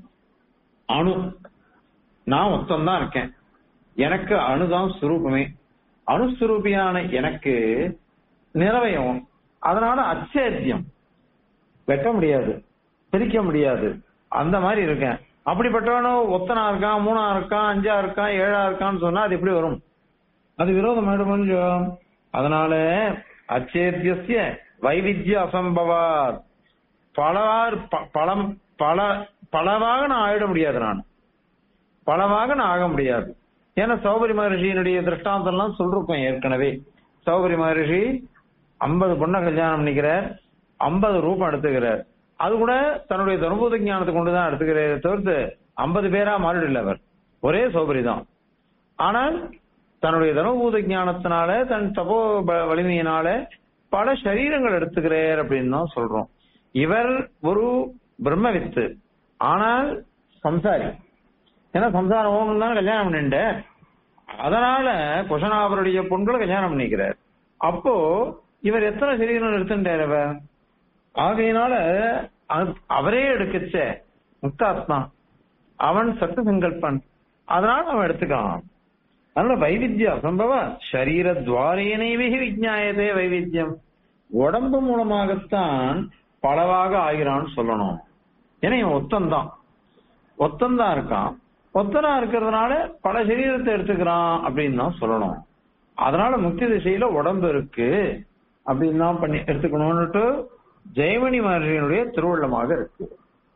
அணு நான் மொத்தம்தான் இருக்கேன் எனக்கு அணுதான் சுரூபமே அணுஸ்வரூபியான எனக்கு நிறவயம் அதனால அச்சேத்தியம் வெட்ட முடியாது பிரிக்க முடியாது அந்த மாதிரி இருக்கேன் அப்படிப்பட்டவனும் ஒத்தனா இருக்கான் மூணா இருக்கான் அஞ்சா இருக்கான் ஏழா இருக்கான்னு சொன்னா அது எப்படி வரும் அது விரோதம் ஆயிடும் இல்லையோ அதனால அச்சேத்திய வைவித்திய அசம்பவாத் பலவாறு ப- பலம் பல பலவாக நான் ஆயிட முடியாது நான் பலவாக நான் ஆக முடியாது ஏன்னா சௌபரி மகர்ஷியினுடைய திருஷ்டாந்தம் எல்லாம் சொல்லிருக்கோம் ஏற்கனவே சௌபரி மகர்ஷி ஐம்பது பொண்ணை கல்யாணம் பண்ணிக்கிறார் ஐம்பது ரூபம் எடுத்துக்கிறார் அது கூட தன்னுடைய தனுபூத ஞானத்தை கொண்டுதான் எடுத்துக்கிறாரே தவிர்த்து ஐம்பது பேரா மாறிடல அவர் ஒரே சௌபரி தான் ஆனால் தன்னுடைய தனுபூத ஞானத்தினால தன் தபோ ப- வலிமையினால பல சரீரங்கள் எடுத்துக்கிறார் அப்படின்னு தான் சொல்றோம் இவர் ஒரு பிரம்மவித்து ஆனால் சம்சாரி ஏன்னா சம்சாரம் ஓகன் தான் கல்யாணம் பண்ணிட்ட அதனால குஷனாபருடைய பொண்களை கல்யாணம் பண்ணிக்கிறார் அப்போ இவர் எத்தனை சரீரம் எடுத்துட்டார் அவர் ஆகையினால அது- அவரே எடுக்கச்ச முக்தாத்மா அவன் சத்து சங்கல்பன் அதனால அவன் எடுத்துக்கலாம் அதனால வைவித்யா சம்பவ சரீர துவாரேனைவிகி விஜாயதே வைவித்தியம் உடம்பு மூலமாகத்தான் பலவாக ஆகிறான்னு சொல்லணும் ஏன்னா இவன் ஒத்தந்தான் ஒத்தந்தான் இருக்கான் ஒத்தனா இருக்கிறதுனால பல சரீரத்தை எடுத்துக்கிறான் அப்படின்னு தான் சொல்லணும் அதனால முக்தி திசையில உடம்பு இருக்கு அப்படின்னு தான் பண்ணி எடுத்துக்கணும்னுட்டு ஜெயமணி மகர்ஷியினுடைய திருவுள்ளமாக இருக்கு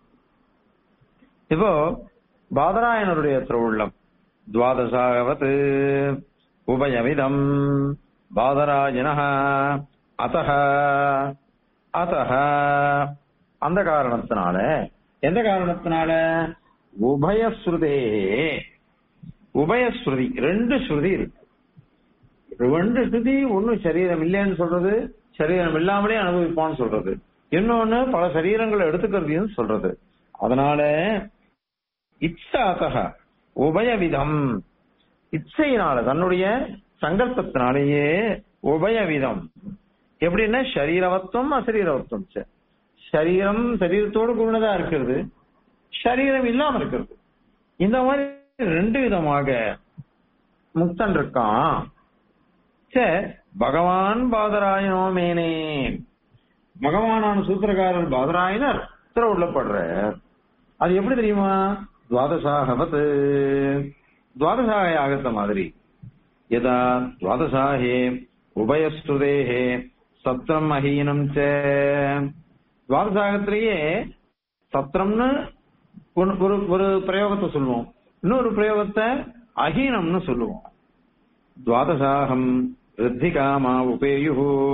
இப்போ பாதராயணருடைய திருவுள்ளம் துவாதசாகவத் உபயவிதம் பாதராஜன அத்தஹ அத்தஹ அந்த காரணத்தினால எந்த காரணத்தினால உபயஸ்ருதே உபயஸ்ருதி ரெண்டு ஸ்ருதி இருக்கு ரெண்டு ஸ்ருதி ஒண்ணு சரீரம் இல்லைன்னு சொல்றது சரீரம் இல்லாமலே அனுபவிப்பான்னு சொல்றது இன்னொன்னு பல சரீரங்களை எடுத்துக்கிறதையும் சொல்றது அதனால இச்சாத்தக உபயவிதம் இச்சையினால தன்னுடைய சங்கல்பத்தினாலேயே உபயவிதம் எப்படின்னா சரீரவத்துவம் அசரீரவத்துவம் ச. சரீரம் சரீரத்தோடு கூடதா இருக்கிறது சரீரம் இல்லாம இருக்கிறது இந்த மாதிரி ரெண்டு விதமாக முக்தன் இருக்கான் சே பகவான் பாதராயனோ மேனே பகவானான சூத்திரக்காரர் பாதராயனர் திருவுள்ளப்படுறார் அது எப்படி தெரியுமா துவாதசாகவத் துவாதசாக ஆகத்த மாதிரி யதா துவாதசாஹே உபயஸ்ருதேஹே சத்திரம் அஹீனம் ச துவாதசாகத்திலேயே சத்திரம்னு ஒரு ஒரு ஒரு பிரயோகத்தை சொல்லுவோம் இன்னொரு பிரயோகத்தை அஹீனம்னு சொல்லுவோம் துவாதசாகம் ரித்திகாமா உபேயு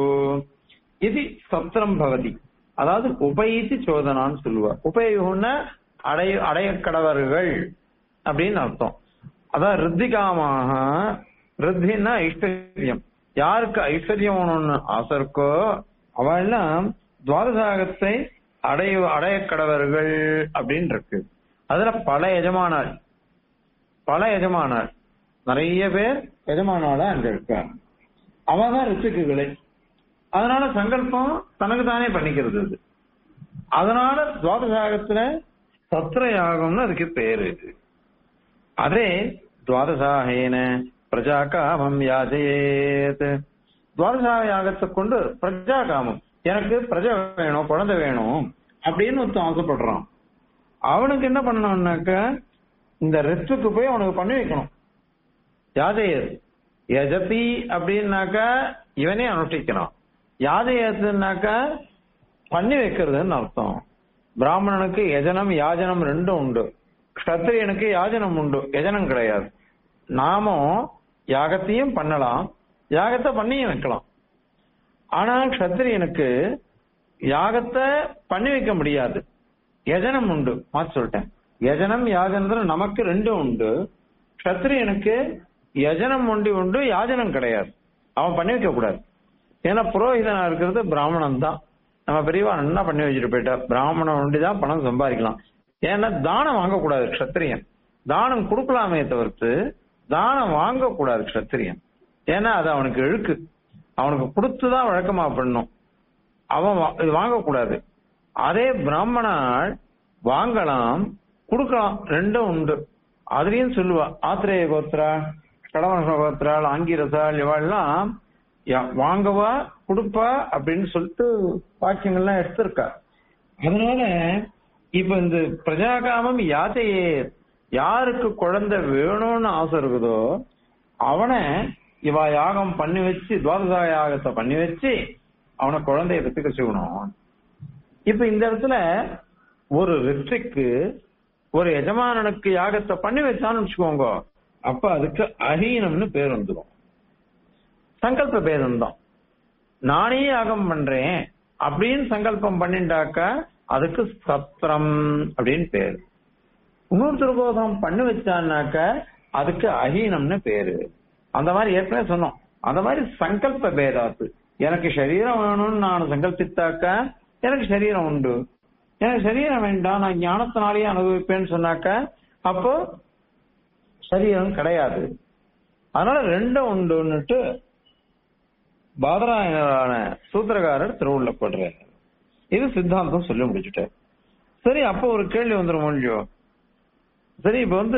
இது சத்திரம் பவதி அதாவது உபயித்து சோதனான்னு சொல்லுவார் உபயுன்னா அடைய அடையக்கடவர்கள் அப்படின்னு அர்த்தம் அதான் ரித்திகாமாக ரித்தின்னா ஐஸ்வர்யம் யாருக்கு ஐஸ்வர்யம் வேணும்னு ஆசை இருக்கோ அவெல்லாம் துவாதசாகத்தை அடைய அடையக்கடவர்கள் அப்படின்னு இருக்கு அதுல பல எஜமானார் பல எஜமானார் நிறைய பேர் எஜமானால அங்க இருக்காங்க அவன் தான் ரித்துக்குகளே அதனால சங்கல்பம் தனக்கு தானே பண்ணிக்கிறது அது அதனால துவாதசாகத்துல சத்திர யாகம்னு அதுக்கு பேரு அதே துவாதசாகேன பிரஜா காமம் யாஜயேத் துவாதசா யாகத்தை கொண்டு பிரஜா காமம் எனக்கு பிரஜை வேணும் குழந்தை வேணும் அப்படின்னு ஒருத்தன் ஆசைப்படுறான் அவனுக்கு என்ன பண்ணணும்னாக்க இந்த ரித்துக்கு போய் அவனுக்கு பண்ணி வைக்கணும் யாஜயர் யஜதி அப்படின்னாக்கா இவனே அனுஷ்டிக்கிறான் யாஜயத்துனாக்கா பண்ணி வைக்கிறதுன்னு அர்த்தம் பிராமணனுக்கு யஜனம் யாஜனம் ரெண்டும் உண்டு கத்திரியனுக்கு யாஜனம் உண்டு யஜனம் கிடையாது நாமும் யாகத்தையும் பண்ணலாம் யாகத்தை பண்ணியும் வைக்கலாம் ஆனா கத்திரியனுக்கு யாகத்தை பண்ணி வைக்க முடியாது யஜனம் உண்டு மாத்தி சொல்லிட்டேன் யஜனம் யாஜனம் நமக்கு ரெண்டும் உண்டு கத்திரியனுக்கு யஜனம் ஒண்டி உண்டு யாஜனம் கிடையாது அவன் பண்ணி வைக்க கூடாது ஏன்னா புரோஹிதனா இருக்கிறது பிராமணன் தான் நம்ம பெரியவா நல்லா பண்ணி வச்சுட்டு போயிட்டா பிராமணன் ஒண்டி தான் பணம் சம்பாதிக்கலாம் ஏன்னா தானம் வாங்கக்கூடாது க்ஷத்திரியன் தானம் கொடுக்கலாமே தவிர்த்து தானம் வாங்கக்கூடாது க்ஷத்திரியன் ஏன்னா அது அவனுக்கு இழுக்கு அவனுக்கு கொடுத்துதான் வழக்கமா பண்ணும் அவன் வா- இது வாங்கக்கூடாது அதே பிராமணால் வாங்கலாம் கொடுக்கலாம் ரெண்டும் உண்டு அதுலயும் சொல்லுவா ஆத்திரேய கோத்ரா கடவன கோத்ரால் ஆங்கிரசால் இவாள்லாம் யா- வாங்கவா கொடுப்பா அப்படின்னு சொல்லிட்டு வாக்கியங்கள்லாம் எடுத்திருக்கா அதனால இப்ப இந்த பிரஜாகாமம் யாத்தையே யாருக்கு குழந்தை வேணும்னு ஆசை இருக்குதோ அவனை இவ யாகம் பண்ணி வச்சு துவாதசா யாகத்தை பண்ணி வச்சு அவனை குழந்தைய பெற்றுக்க செய்யணும் இப்ப இந்த இடத்துல ஒரு ரிஷிக்கு ஒரு எஜமானனுக்கு யாகத்தை பண்ணி வச்சான்னு வச்சுக்கோங்க அப்ப அதுக்கு அஹீனம்னு பேர் வந்துடும் சங்கல்ப பேதம் தான் நானே யாகம் பண்றேன் அப்படின்னு சங்கல்பம் பண்ணிட்டாக்கா அதுக்கு சத்திரம் அப்படின்னு பேரு இன்னொருத்தர் போதம் பண்ணி வச்சான்னாக்க அதுக்கு அஹீனம்னு பேரு அந்த மாதிரி ஏற்கனவே சொன்னோம் அந்த மாதிரி சங்கல்ப பேதாத்து எனக்கு சரீரம் வேணும்னு நான் சங்கல்பித்தாக்க எனக்கு சரீரம் உண்டு எனக்கு சரீரம் வேண்டாம் நான் ஞானத்தினாலேயே அனுபவிப்பேன்னு சொன்னாக்க அப்போ சரீரம் கிடையாது அதனால ரெண்டும் உண்டுன்னுட்டு பாதராயணரான சூத்திரகாரர் திருவுள்ளப்படுறார் இது சித்தாந்தம் சொல்லி முடிச்சுட்டார் சரி அப்போ ஒரு கேள்வி வந்துடும் இல்லையோ சரி இப்ப வந்து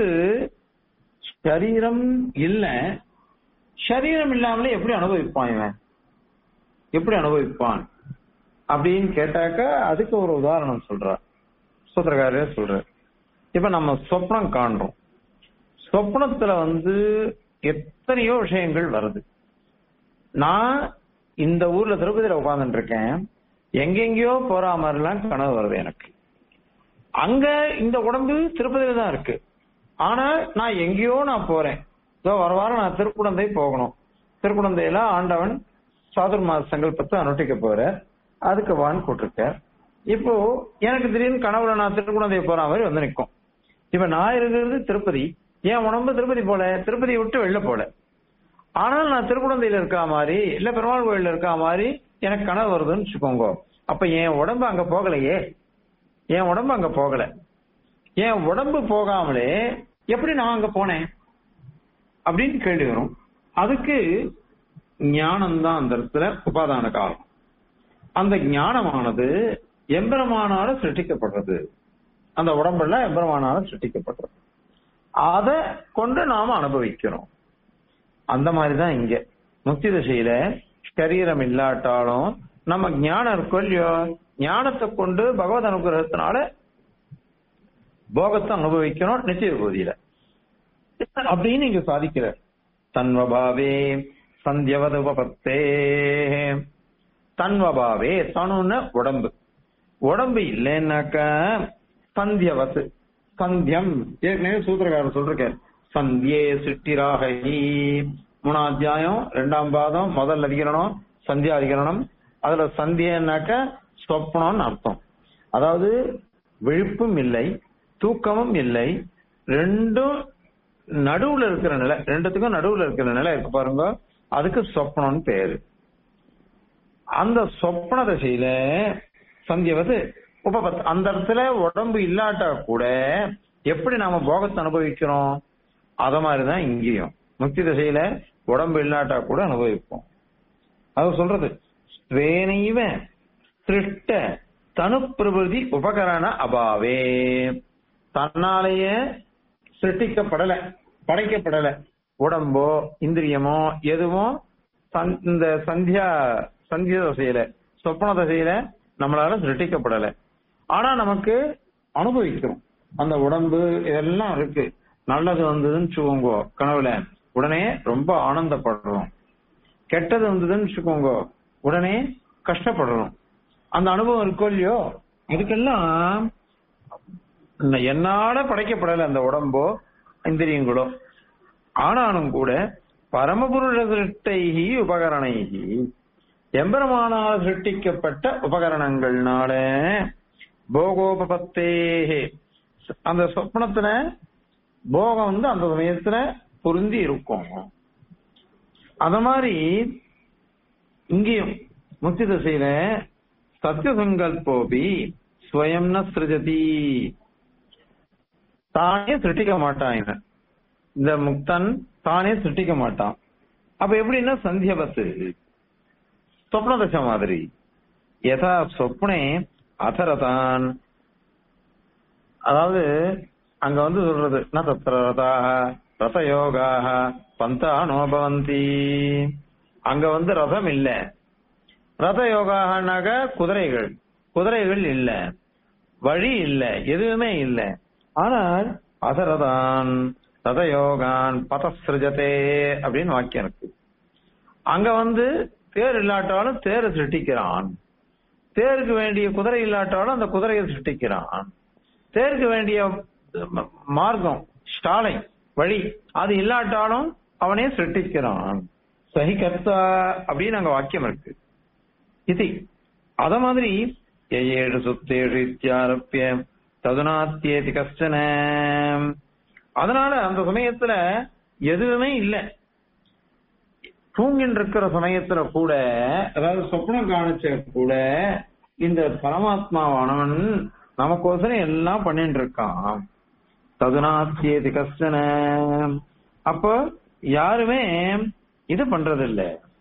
சரீரம் இல்ல சரீரம் இல்லாமலே எப்படி அனுபவிப்பான் இவன் எப்படி அனுபவிப்பான் அப்படின்னு கேட்டாக்க அதுக்கு ஒரு உதாரணம் சொல்றார் சூத்திரக்காரரே சொல்றார் இப்ப நம்ம சொப்னம் காண்றோம் சொப்னத்துல வந்து எத்தனையோ விஷயங்கள் வருது நான் இந்த ஊர்ல திருப்பதியில உட்கார்ந்துட்டு இருக்கேன் எங்கெங்கயோ போற மாதிரிலாம் கனவு வருது எனக்கு அங்க இந்த உடம்பு திருப்பதியில தான் இருக்கு ஆனா நான் எங்கேயோ நான் போறேன் இதோ வர வாரம் நான் திருக்குடந்தை போகணும் திருக்குடந்தையில ஆண்டவன் சாதுர்மாச சங்கல்பத்தை அனுஷ்டிக்க போற அதுக்கு வான் கூட்டிருக்கார் இப்போ எனக்கு திடீர்னு கனவுல நான் திருக்குடந்தை போற மாதிரி வந்து நிற்கும் இப்ப நான் இருக்கிறது திருப்பதி என் உடம்பு திருப்பதி போல திருப்பதியை விட்டு வெளில போல ஆனால் நான் திருக்குழந்தையில இருக்கா மாதிரி இல்ல பெருமாள் கோயில்ல இருக்கா மாதிரி எனக்கு கனவு வருதுன்னு வச்சுக்கோங்க அப்ப என் உடம்பு அங்க போகலையே என் உடம்பு அங்க போகல என் உடம்பு போகாமலே எப்படி நான் அங்க போனேன் அப்படின்னு கேள்வி வரும் அதுக்கு ஞானம் தான் அந்த இடத்துல உபாதான காலம் அந்த ஞானமானது எம்பெருமானால சிருஷ்டிக்கப்படுறது அந்த உடம்புல எம்பெருமானால சிருஷ்டிக்கப்படுறது அத கொண்டு நாம அனுபவிக்கிறோம் அந்த மாதிரிதான் இங்க முக்தி திசையில சரீரம் இல்லாட்டாலும் நம்ம ஞானம் இருக்கோ இல்லையோ ஞானத்தை கொண்டு பகவத் அனுகிரகத்தினால போகத்தை அனுபவிக்கணும் நிச்சய பகுதியில அப்படின்னு இங்க சாதிக்கிற தன்வபாவே சந்தியவத உபபத்தே தன்வபாவே தனுன்னு உடம்பு உடம்பு இல்லைன்னாக்க சந்தியவத்து சந்தியம் ஏற்கனவே சூத்திரக்காரர் சொல்றார் சந்தியே சிட்டிராகி மூணாம் அத்தியாயம் ரெண்டாம் பாதம் முதல் அதிகரணம் சந்தியா அதிகரணம் அதுல சந்தியன்னாக்க சொப்னம்னு அர்த்தம் அதாவது விழிப்பும் இல்லை தூக்கமும் இல்லை ரெண்டும் நடுவுல இருக்கிற நிலை ரெண்டுத்துக்கும் நடுவுல இருக்கிற நிலை இருக்கு பாருங்க அதுக்கு சொப்னம்னு பேரு அந்த சொப்ன தசையில சந்தியவது உபபத் அந்த இடத்துல உடம்பு இல்லாட்டா கூட எப்படி நாம போகத்தை அனுபவிக்கிறோம் அத மாதிரிதான் இங்கேயும் முக்தி தசையில உடம்பு இல்லாட்டா கூட அனுபவிப்போம் அது சொல்றது ஸ்வேனைவ சிருஷ்ட தனு பிரபதி உபகரண அபாவே தன்னாலேயே சிருஷ்டிக்கப்படல படைக்கப்படல உடம்போ இந்திரியமோ எதுவும் சந்- இந்த சந்தியா சந்திய தசையில சொப்பன தசையில நம்மளால சிருஷ்டிக்கப்படல ஆனா நமக்கு அனுபவிக்கிறோம் அந்த உடம்பு இதெல்லாம் இருக்கு நல்லது வந்ததுன்னு வச்சுக்கோங்க கனவுல உடனே ரொம்ப ஆனந்தப்படுறோம் கெட்டது வந்ததுன்னு வச்சுக்கோங்க உடனே கஷ்டப்படுறோம் அந்த அனுபவம் இருக்கோ இல்லையோ இதுக்கெல்லாம் ந- என்னால படைக்கப்படல அந்த உடம்போ இந்திரியங்களோ ஆனாலும் கூட பரமபுருஷ சிருஷ்டைகி உபகரணைகி எம்பெருமானால் சிருஷ்டிக்கப்பட்ட உபகரணங்கள்னால போகோபபத்தேகே அந்த சொப்னத்துல போகம் வந்து அந்த சமயத்துல பொருந்தி இருக்கும் அத மாதிரி இங்கேயும் முக்தி திசையில சத்திய சங்கல்போபி ஸ்வயம்ன சிருஜதி தானே சிருஷ்டிக்க மாட்டான் இவன் இந்த முக்தன் தானே சிருஷ்டிக்க மாட்டான் அப்ப எப்படின்னா சந்தியபத்து சொப்ன தசை மாதிரி யதா சொப்னே அதரதான் அதாவது அங்க வந்து சொல்றது ந தத்திர ரதாக ரத யோகாக பந்தானோ பவந்தி அங்க வந்து ரதம் இல்ல ரத யோகாகனாக குதிரைகள் குதிரைகள் இல்ல வழி இல்ல எதுவுமே இல்ல ஆனால் அதரதான் ரத யோகான் பதசிருஜதே அப்படின்னு வாக்கியம் இருக்கு அங்க வந்து தேர் இல்லாட்டாலும் தேரை சிருஷ்டிக்கிறான் தேருக்கு வேண்டிய குதிரை இல்லாட்டாலும் அந்த குதிரையை சிருஷ்டிக்கிறான் தேருக்கு வேண்டிய ம- மார்க்கம் ஸ்டாலை வழி அது இல்லாட்டாலும் அவனே சிருஷ்டிக்கிறான் சஹி கர்த்தா அப்படின்னு அங்க வாக்கியம் இருக்கு இது அத மாதிரி ஏழு சுத்தேழு இத்தியாரப்பிய ததுனாத்தியேதி கஷ்டன அதனால அந்த சமயத்துல எதுவுமே இல்லை தூங்கின்னு இருக்கிற சமயத்துல கூட அதாவது சொப்னம் காணிச்ச கூட இந்த பரமாத்மாவானவன் நமக்கோசரம் எல்லாம் பண்ணிட்டு இருக்கான் ததுனாத்தியேதி கஷ்டன அப்போ யாருமே இது பண்றதில்ல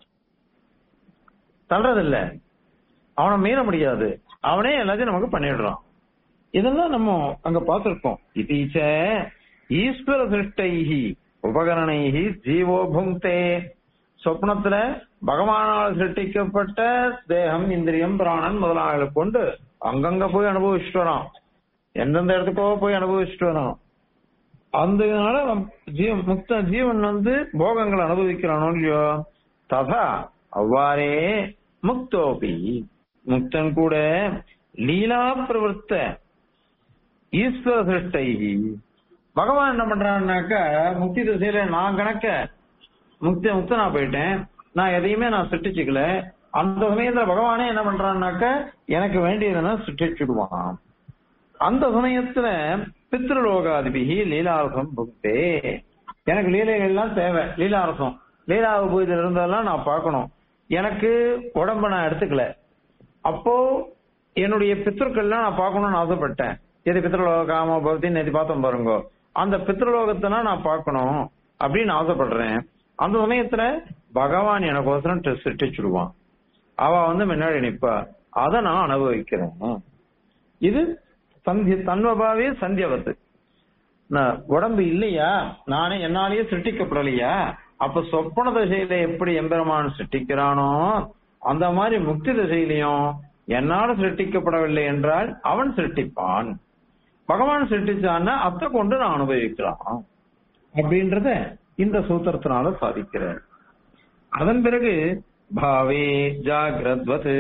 தள்ளுறதில்ல அவனை மீற முடியாது அவனே எல்லாத்தையும் நமக்கு பண்ணிடுறான் இதெல்லாம் நம்ம அங்க பார்த்திருக்கோம் இதீச்ச ஈஸ்வர சிருஷ்டைஹி உபகரணைஹி ஜீவோ புங்தே சொப்னத்துல பகவானால் சிருஷ்டிக்கப்பட்ட தேகம் இந்திரியம் பிராணன் முதலாளர்களை கொண்டு அங்கங்க போய் அனுபவிச்சுட்டு வரான் எந்தெந்த இடத்துக்கோ போய் அனுபவிச்சுட்டு வரான் அந்த இதனால ஜீவ முக்த ஜீவன் வந்து போகங்களை அனுபவிக்கிறானோ இல்லையோ ததா அவ்வாறே முக்தோபி முக்தன் கூட லீலா பிரவர்த்த ஈஸ்வர சிருஷ்டை பகவான் என்ன பண்றான்னாக்க முக்தி திசையில நான் கணக்க முக்தி முக்தனா போயிட்டேன் நான் எதையுமே நான் சிருஷ்டிச்சுக்கல அந்த சமயத்துல பகவானே என்ன பண்றான்னாக்க எனக்கு வேண்டியதுன்னா சிருஷ்டிச்சுடுவான் அந்த சமயத்துல பித்ருலோகாதிபிகி லீலாரசம் புக்தே எனக்கு லீலைகள் எல்லாம் தேவை லீலாரசம் லீலா உபூதியில் இருந்ததெல்லாம் நான் பார்க்கணும் எனக்கு உடம்ப நான் எடுத்துக்கல அப்போ என்னுடைய பித்ருக்கள்லாம் நான் பார்க்கணும்னு ஆசைப்பட்டேன் எது பித்ருலோக காம பக்தி நேற்று பார்த்தோம் பாருங்க அந்த பித்ருலோகத்தெல்லாம் நான் பார்க்கணும் அப்படின்னு ஆசைப்படுறேன் அந்த சமயத்துல பகவான் எனக்கோசரம் சிருஷ்டிச்சுடுவான் அவ வந்து முன்னாடி நிப்பா அதை நான் அனுபவிக்கிறேன் இது சந்திய தன்வபாவே சந்தியவத்து நான் உடம்பு இல்லையா நானே என்னாலேயே சிருஷ்டிக்கப்படலையா அப்ப சொப்பன தசையில எப்படி எம்பெருமான் சிருஷ்டிக்கிறானோ அந்த மாதிரி முக்தி தசையிலையும் என்னால் சிருஷ்டிக்கப்படவில்லை என்றால் அவன் சிருஷ்டிப்பான் பகவான் சிருஷ்டிச்சான்னா அத்தை கொண்டு நான் அனுபவிக்கலாம் அப்படின்றத இந்த சூத்திரத்தினால சாதிக்கிறார் அதன் பிறகு பாவே ஜாகிரத்வத்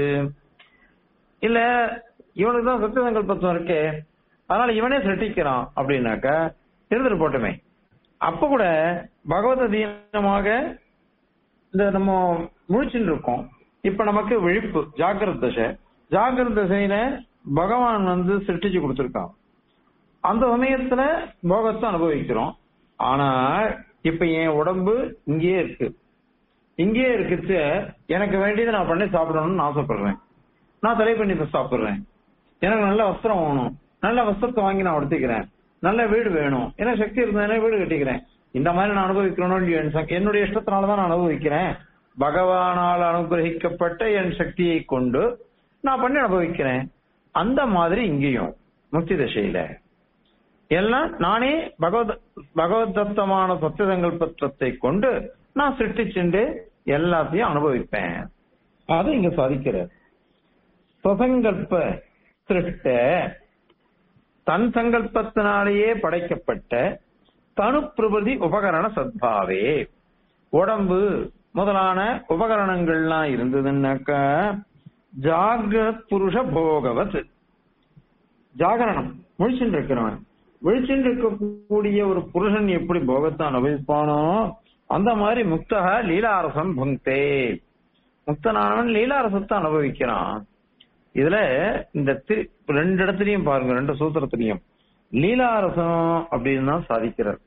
இல்ல இவனுக்கு தான் சத்திய சங்கல்பத்துவம் இருக்கே அதனால இவனே சிருஷ்டிக்கிறான் அப்படின்னாக்க இருந்துட்டு போட்டுமே அப்ப கூட பகவத் அதீனமாக இந்த நம்ம முழிச்சுட்டு இருக்கோம் இப்ப நமக்கு விழிப்பு ஜாகிரத தசை ஜாகிரத தசையில பகவான் வந்து சிருஷ்டிச்சு கொடுத்திருக்கான் அந்த சமயத்துல போகத்தை அனுபவிக்கிறோம் ஆனா இப்ப என் உடம்பு இங்கேயே இருக்கு இங்கேயே இருக்குச்சு எனக்கு வேண்டியதை நான் பண்ணி சாப்பிடணும்னு ஆசைப்படுறேன் நான் தலை பண்ணி சாப்பிடுறேன் எனக்கு நல்ல வஸ்திரம் வேணும் நல்ல வஸ்திரத்தை வாங்கி நான் உடுத்திக்கிறேன் நல்ல வீடு வேணும் எனக்கு சக்தி இருந்ததுன்னா வீடு கட்டிக்கிறேன் இந்த மாதிரி நான் அனுபவிக்கணும் என்னுடைய இஷ்டத்தினாலதான் நான் அனுபவிக்கிறேன் பகவானால் அனுகிரகிக்கப்பட்ட என் சக்தியை கொண்டு நான் பண்ணி அனுபவிக்கிறேன் அந்த மாதிரி இங்கேயும் முக்தி தசையில எல்லாம் நானே பகவத் பகவத் தத்தமான சத்திய சங்கல்பத்தை கொண்டு நான் சிருஷ்டிச்சுண்டு எல்லாத்தையும் அனுபவிப்பேன் அதை இங்க சாதிக்கிறார் சுசங்கல்ப சிருஷ்ட தன் சங்கல்பத்தினாலேயே படைக்கப்பட்ட தனு பிரபதி உபகரண சத்பாவே உடம்பு முதலான உபகரணங்கள்லாம் இருந்ததுன்னாக்க ஜாகிரத் புருஷ போகவத் ஜாகரணம் முழிச்சுட்டு இருக்கிறவன் விழிச்சுட்டு இருக்கக்கூடிய ஒரு புருஷன் எப்படி போகத்தை அனுபவிப்பானோ அந்த மாதிரி முக்தக லீலாரசம் புங்கே முக்தனானவன் லீலாரசத்தை அனுபவிக்கிறான் இதுல இந்த திரு ரெண்டு இடத்துலயும் பாருங்க ரெண்டு சூத்திரத்திலையும் லீலாரசம் அப்படின்னு தான் சாதிக்கிறார்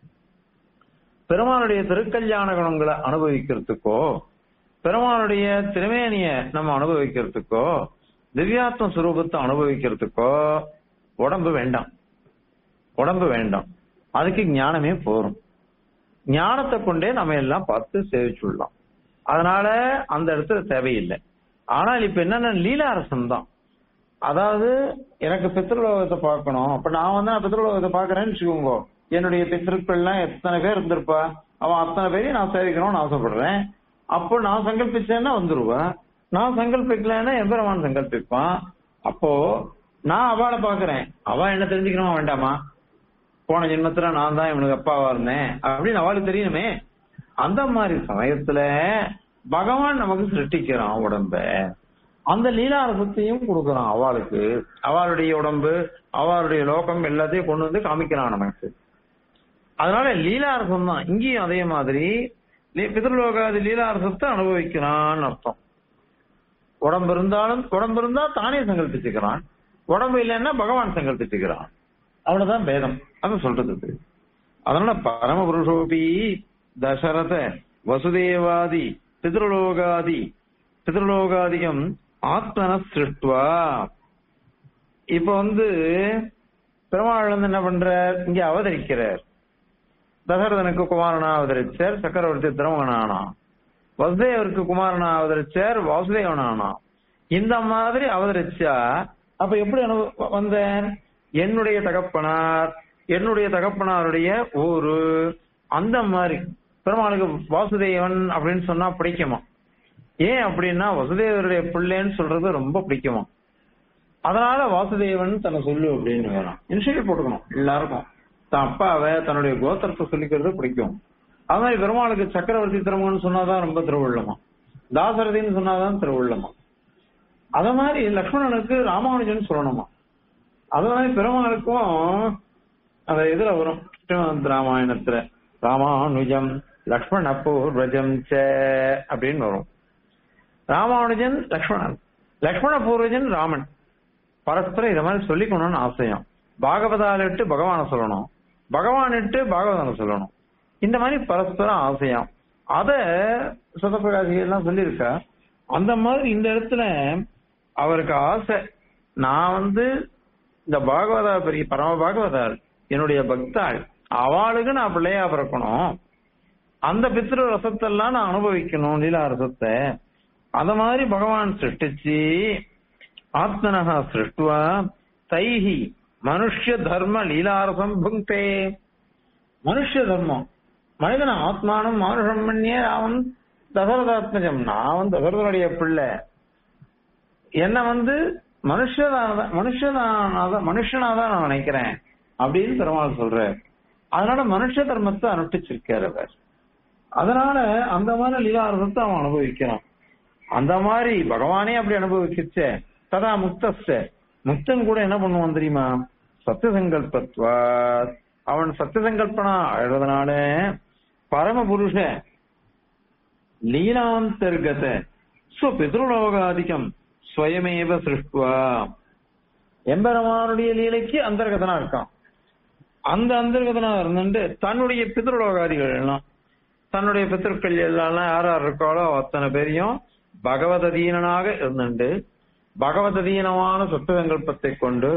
பெருமானுடைய திருக்கல்யாண குணங்களை அனுபவிக்கிறதுக்கோ பெருமானுடைய திருமேனிய நம்ம அனுபவிக்கிறதுக்கோ திவ்யாத்ம சுரூபத்தை அனுபவிக்கிறதுக்கோ உடம்பு வேண்டாம் உடம்பு வேண்டாம் அதுக்கு ஞானமே போரும் ஞானத்தை கொண்டே நம்ம எல்லாம் பார்த்து சேவிச்சுடலாம் அதனால அந்த இடத்துல தேவையில்லை ஆனால் இப்ப என்னன்னா லீலாரசம் தான் அதாவது எனக்கு பித்ருலோகத்தை பார்க்கணும் அப்ப நான் வந்து நான் பித்ருலோகத்தை பாக்குறேன்னு வச்சுக்கோங்க என்னுடைய பித்திருக்கள்லாம் எத்தனை பேர் இருந்திருப்பா அவன் அத்தனை பேரையும் நான் சேவிக்கணும்னு ஆசைப்படுறேன் அப்போ நான் சங்கல்பிச்சேன்னா வந்துருவேன் நான் சங்கல்பிக்கலன்னா எம்பெருமான் சங்கல்பிப்பான் அப்போ நான் அவளை பாக்குறேன் அவ என்ன தெரிஞ்சுக்கணுமா வேண்டாமா போன ஜென்மத்துல நான் தான் இவனுக்கு அப்பாவா இருந்தேன் அப்படின்னு அவளுக்கு தெரியணுமே அந்த மாதிரி சமயத்துல பகவான் நமக்கு சிருஷ்டிக்கிறான் உடம்ப அந்த லீலாரசத்தையும் கொடுக்கறான் அவளுக்கு அவளுடைய உடம்பு அவளுடைய லோகம் எல்லாத்தையும் கொண்டு வந்து காமிக்கிறான் நமக்கு அதனால லீலாரசம் தான் இங்கேயும் அதே மாதிரி பிதர்லோகாதி லீலாரசத்தை அனுபவிக்கிறான்னு அர்த்தம் உடம்பு இருந்தாலும் உடம்பு இருந்தா தானே சங்கல்பிச்சுக்கிறான் உடம்பு இல்லைன்னா பகவான் சங்கல்பிச்சுக்கிறான் அவ்வளவுதான் பேதம் அது சொல்றது அதனால பரமபுருஷோபி தசரத வசுதேவாதி பிதృலோகாதி பிதృலோகாதிகம் ஆத்மன சிருஷ்டுவா இப்ப வந்து பெருமாள் வந்து என்ன பண்றார் இங்க அவதரிக்கிறார் தசரதனுக்கு குமாரனா அவதரிச்சார் சக்கரவர்த்தி திருமகனானா வசுதேவருக்கு குமாரனா அவதரிச்சார் வாசுதேவனானா இந்த மாதிரி அவதரிச்சா அப்ப எப்படி அனு வந்தேன் என்னுடைய தகப்பனார் என்னுடைய தகப்பனாருடைய ஊரு அந்த மாதிரி பெருமாளுக்கு வாசுதேவன் அப்படின்னு சொன்னா பிடிக்குமா ஏன் அப்படின்னா வசுதேவருடைய பிள்ளைன்னு சொல்றது ரொம்ப பிடிக்குமா அதனால வாசுதேவன் தன்னை சொல்லு அப்படின்னு வேணும் இன்ஷியல் போட்டுக்கணும் எல்லாருக்கும் தன் அப்பாவை தன்னுடைய கோத்திரத்தை சொல்லிக்கிறது பிடிக்கும் அது மாதிரி பெருமாளுக்கு சக்கரவர்த்தி திருமகன் சொன்னாதான் ரொம்ப திருவுள்ளமா தாசரதின்னு சொன்னாதான் திருவுள்ளமா அத மாதிரி லக்ஷ்மணனுக்கு ராமானுஜன் சொல்லணுமா அது மாதிரி பெருமாளுக்கும் அந்த இதுல வரும் ஸ்ரீமத் ராமாயணத்துல ராமானுஜம் லக்ஷ்மண பூர்வஜம் ச அப்படின்னு வரும் ராமானுஜன் லக்ஷ்மணன் லக்ஷ்மண பூர்வஜன் ராமன் பரஸ்பரம் இத மாதிரி சொல்லிக்கணும்னு ஆசையம் பாகவதால் இட்டு பகவானை சொல்லணும் பகவான் இட்டு பாகவதான சொல்லணும் இந்த மாதிரி பரஸ்பரம் ஆசையம் அத சுதப்பிரகாசிகள் எல்லாம் சொல்லியிருக்கா அந்த மாதிரி இந்த இடத்துல அவருக்கு ஆசை நான் வந்து இந்த பாகவதா பெரிய பரம பாகவதாள் என்னுடைய பக்தாள் அவளுக்கு நான் பிள்ளையா பிறக்கணும் அந்த பித்ரு ரசத்தெல்லாம் நான் அனுபவிக்கணும் லீலா ரசத்தை அத மாதிரி பகவான் சிருஷ்டிச்சு ஆத்மனஹா சிருஷ்டுவா தைஹி மனுஷ தர்ம லீலாரசம் புங்கே மனுஷ தர்மம் மனிதன் ஆத்மானம் மானுஷம் பண்ணியே அவன் தசரதாத்மஜம் நான் வந்து தசரதனுடைய பிள்ளை என்ன வந்து மனுஷனாக மனுஷனாக மனுஷனாதான் நான் நினைக்கிறேன் அப்படின்னு பெருமாள் சொல்றார் அதனால மனுஷ தர்மத்தை அனுஷ்டிச்சிருக்கார் அவர் அதனால அந்த மாதிரி லீலாரசத்தை அவன் அனுபவிக்கிறான் அந்த மாதிரி பகவானே அப்படி அனுபவிக்கிச்ச ததா முக்தஸ்ட முக்தன் கூட என்ன பண்ணுவான் தெரியுமா சத்தியசங்கல்பத்வா அவன் சத்தியசங்கல்பனா எழுதுனால பரமபுருஷ லீலாந்தர்கத ஸ்வபித்ருலோகாதிக்கம் ஸ்வயமேவ சிருஷ்டுவா எம்பெருமானுடைய லீலைக்கு அந்தர்கதனா இருக்கான் அந்த அந்தர்கதனா இருந்துட்டு தன்னுடைய பித்ருலோகாதிகள் எல்லாம் தன்னுடைய பித்திருக்கள் எல்லாம் யார் யார் இருக்காளோ அத்தனை பேரையும் பகவததீனனாக இருந்துட்டு பகவததீனமான சொத்து சங்கல்பத்தை கொண்டு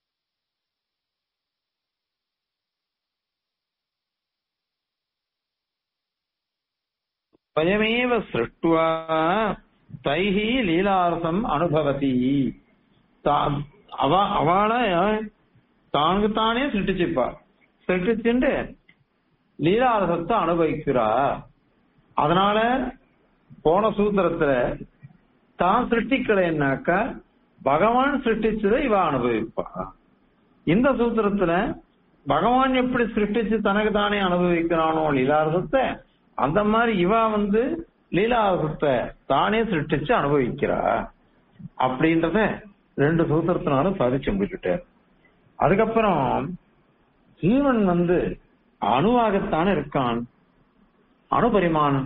ஸ்வயமேவ சிருஷ்டுவா தைஹி லீலாரசம் அனுபவதி தா- அவ அவள தானுக்கு தானே சிருஷ்டிச்சுப்பா சிருஷ்டிச்சுட்டு லீலாரசத்தை அனுபவிக்கிறா அதனால போன சூத்திரத்துல தான் சிருஷ்டிக்கலைன்னாக்கா பகவான் சிருஷ்டிச்சதை இவ அனுபவிப்பா இந்த சூத்திரத்துல பகவான் எப்படி சிருஷ்டிச்சு தனக்கு தானே அனுபவிக்கிறானோ லீலாரசத்தை அந்த மாதிரி இவ வந்து லீலாரசத்தை தானே சிருஷ்டிச்சு அனுபவிக்கிறா அப்படின்றத ரெண்டு சூத்திரத்தினாலும் சாதிச்சு முடிச்சுட்டார் அதுக்கப்புறம் ஜீவன் வந்து அணுவாகத்தானே இருக்கான் அணுபரிமாணம்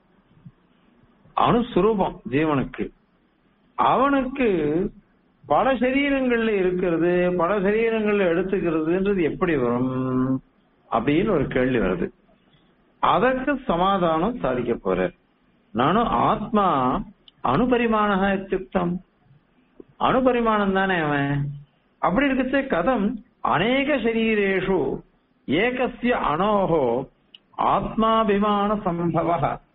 அணுசுரூபம் ஜீவனுக்கு அவனுக்கு பல சரீரங்கள்ல இருக்கிறது பல சரீரங்கள்ல எடுத்துக்கிறதுன்றது எப்படி வரும் அப்படின்னு ஒரு கேள்வி வருது அதற்கு சமாதானம் சாதிக்க போறார் நானும் ஆத்மா அணுபரிமாண இத்தியுக்தம் அணுபரிமாணம் தானே அவன் அப்படி இருக்கச்சே கதம் அநேக சரீரேஷு ஏகசிய அனோகோ ஆத்மாபிமான சம்பவ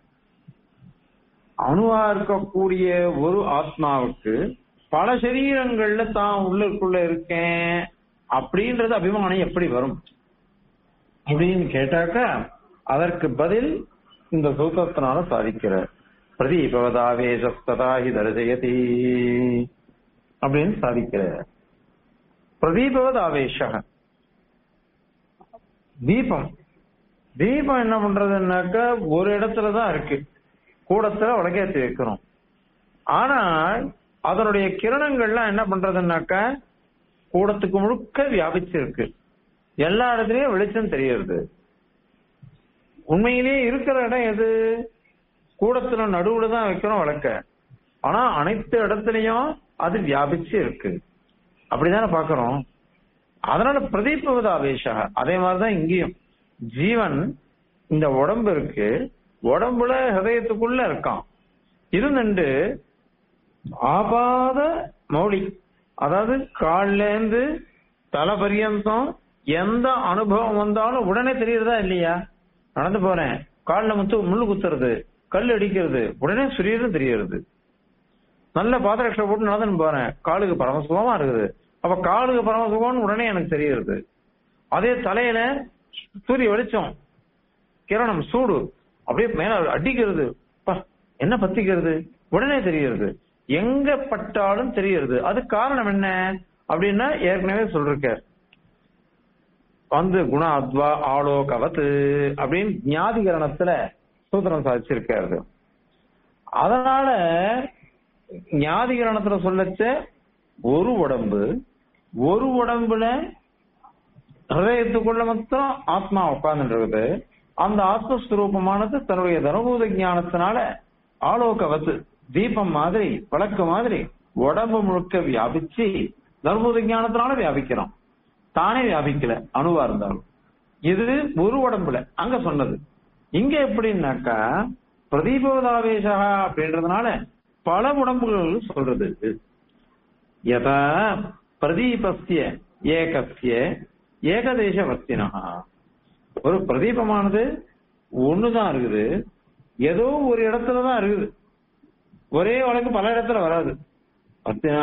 அணுவா இருக்கக்கூடிய ஒரு ஆத்மாவுக்கு பல சரீரங்கள்ல தான் உள்ளுக்குள்ள இருக்கேன் அப்படின்றது அபிமானம் எப்படி வரும் அப்படின்னு கேட்டாக்கா அதற்கு பதில் இந்த சூத்திரத்தினால சாதிக்கிறார் பிரதீபவதாவேசஸ்ததாஹி தரிசயதி அப்படின்னு சாதிக்கிறார் பிரதீபவத் ஆவேஷ தீபம் தீபம் என்ன பண்றதுன்னாக்கா ஒரு இடத்துலதான் இருக்கு கூடத்துல விளக்கேற்றி வைக்கிறோம் ஆனால் அதனுடைய கிரணங்கள்லாம் என்ன பண்றதுன்னாக்கா கூடத்துக்கு முழுக்க வியாபிச்சிருக்கு எல்லா இடத்துலயும் வெளிச்சம் தெரியறது உண்மையிலேயே இருக்கிற இடம் எது கூடத்துல நடுவுல தான் வைக்கிறோம் விளக்க ஆனா அனைத்து இடத்துலயும் அது வியாபிச்சு இருக்கு அப்படிதானே பாக்குறோம் அதனால பிரதீபவத ஆவேஷா அதே மாதிரிதான் இங்கேயும் ஜீவன் இந்த உடம்பு இருக்கு உடம்புல ஹதயத்துக்குள்ள இருக்கான் இருந்துண்டு ஆபாத மௌலி அதாவது கால்ல இருந்து தலை பரியந்தம் எந்த அனுபவம் வந்தாலும் உடனே தெரியறதா இல்லையா நடந்து போறேன் கால்ல முத்து முள்ளு குத்துறது கல் அடிக்கிறது உடனே சுரியதும் தெரியறது நல்ல பாதரட்சை போட்டு நடந்துன்னு போறேன் காலுக்கு பரமசுகமா இருக்குது அப்ப காலுக்கு பரமசுகம்னு உடனே எனக்கு தெரியுது அதே தலையில சூரிய வெளிச்சம் கிரணம் சூடு அப்படியே மேல அடிக்கிறது பா, என்ன பத்திக்கிறது உடனே தெரியுது எங்க பட்டாலும் தெரியுது அது காரணம் என்ன அப்படின்னா ஏற்கனவே சொல்லிருக்கார் வந்து குண அத்வா ஆளோ கவத்து அப்படின்னு ஞாதிகரணத்துல சூத்திரம் சாதிச்சிருக்காரு அதனால ஞாதிகரணத்துல சொல்லச்ச ஒரு உடம்பு ஒரு உடம்புல ஹிருதயத்துக்குள்ள மொத்தம் ஆத்மா உட்கார்ந்துட்டு இருக்குது அந்த ஆத்மஸ்வரூபமானது தன்னுடைய தனுபூத ஞானத்தினால ஆலோகவத்து தீபம் மாதிரி விளக்கு மாதிரி உடம்பு முழுக்க வியாபிச்சு தர்மபூத ஞானத்தினால வியாபிக்கிறான் தானே வியாபிக்கல அணுவா இருந்தாலும் இது ஒரு உடம்புல அங்க சொன்னது இங்க எப்படின்னாக்கா பிரதீபோதாவேசா அப்படின்றதுனால பல உடம்புகள் சொல்றது யதா பிரதீபஸ்ய ஏகஸ்ய ஏகதேச வஸ்தினா ஒரு பிரதீபமானது ஒண்ணுதான் இருக்குது ஏதோ ஒரு இடத்துலதான் இருக்குது ஒரே வழக்கு பல இடத்துல வராது வஸ்தினா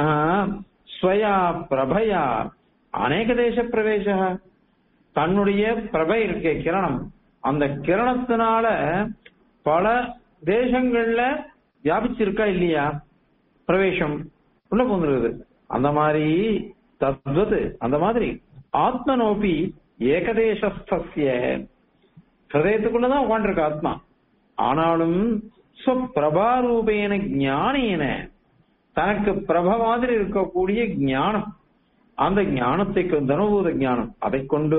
ஸ்வயா பிரபயா அநேக தேச பிரவேச தன்னுடைய பிரபை இருக்க கிரணம் அந்த கிரணத்தினால பல தேசங்கள்ல வியாபிச்சிருக்கா இல்லையா பிரவேசம் உள்ள போந்துருக்குது அந்த மாதிரி தத்வது அந்த மாதிரி ஆத்மனோபி ஏகதேசஸ்திய ஹிருதயத்துக்குள்ளதான் உட்காந்துருக்கு ஆத்மா ஆனாலும் பிரபாரூபேன ஞானேன தனக்கு பிரப மாதிரி இருக்கக்கூடிய ஞானம் அந்த ஞானத்தை தனுபூத ஞானம் அதை கொண்டு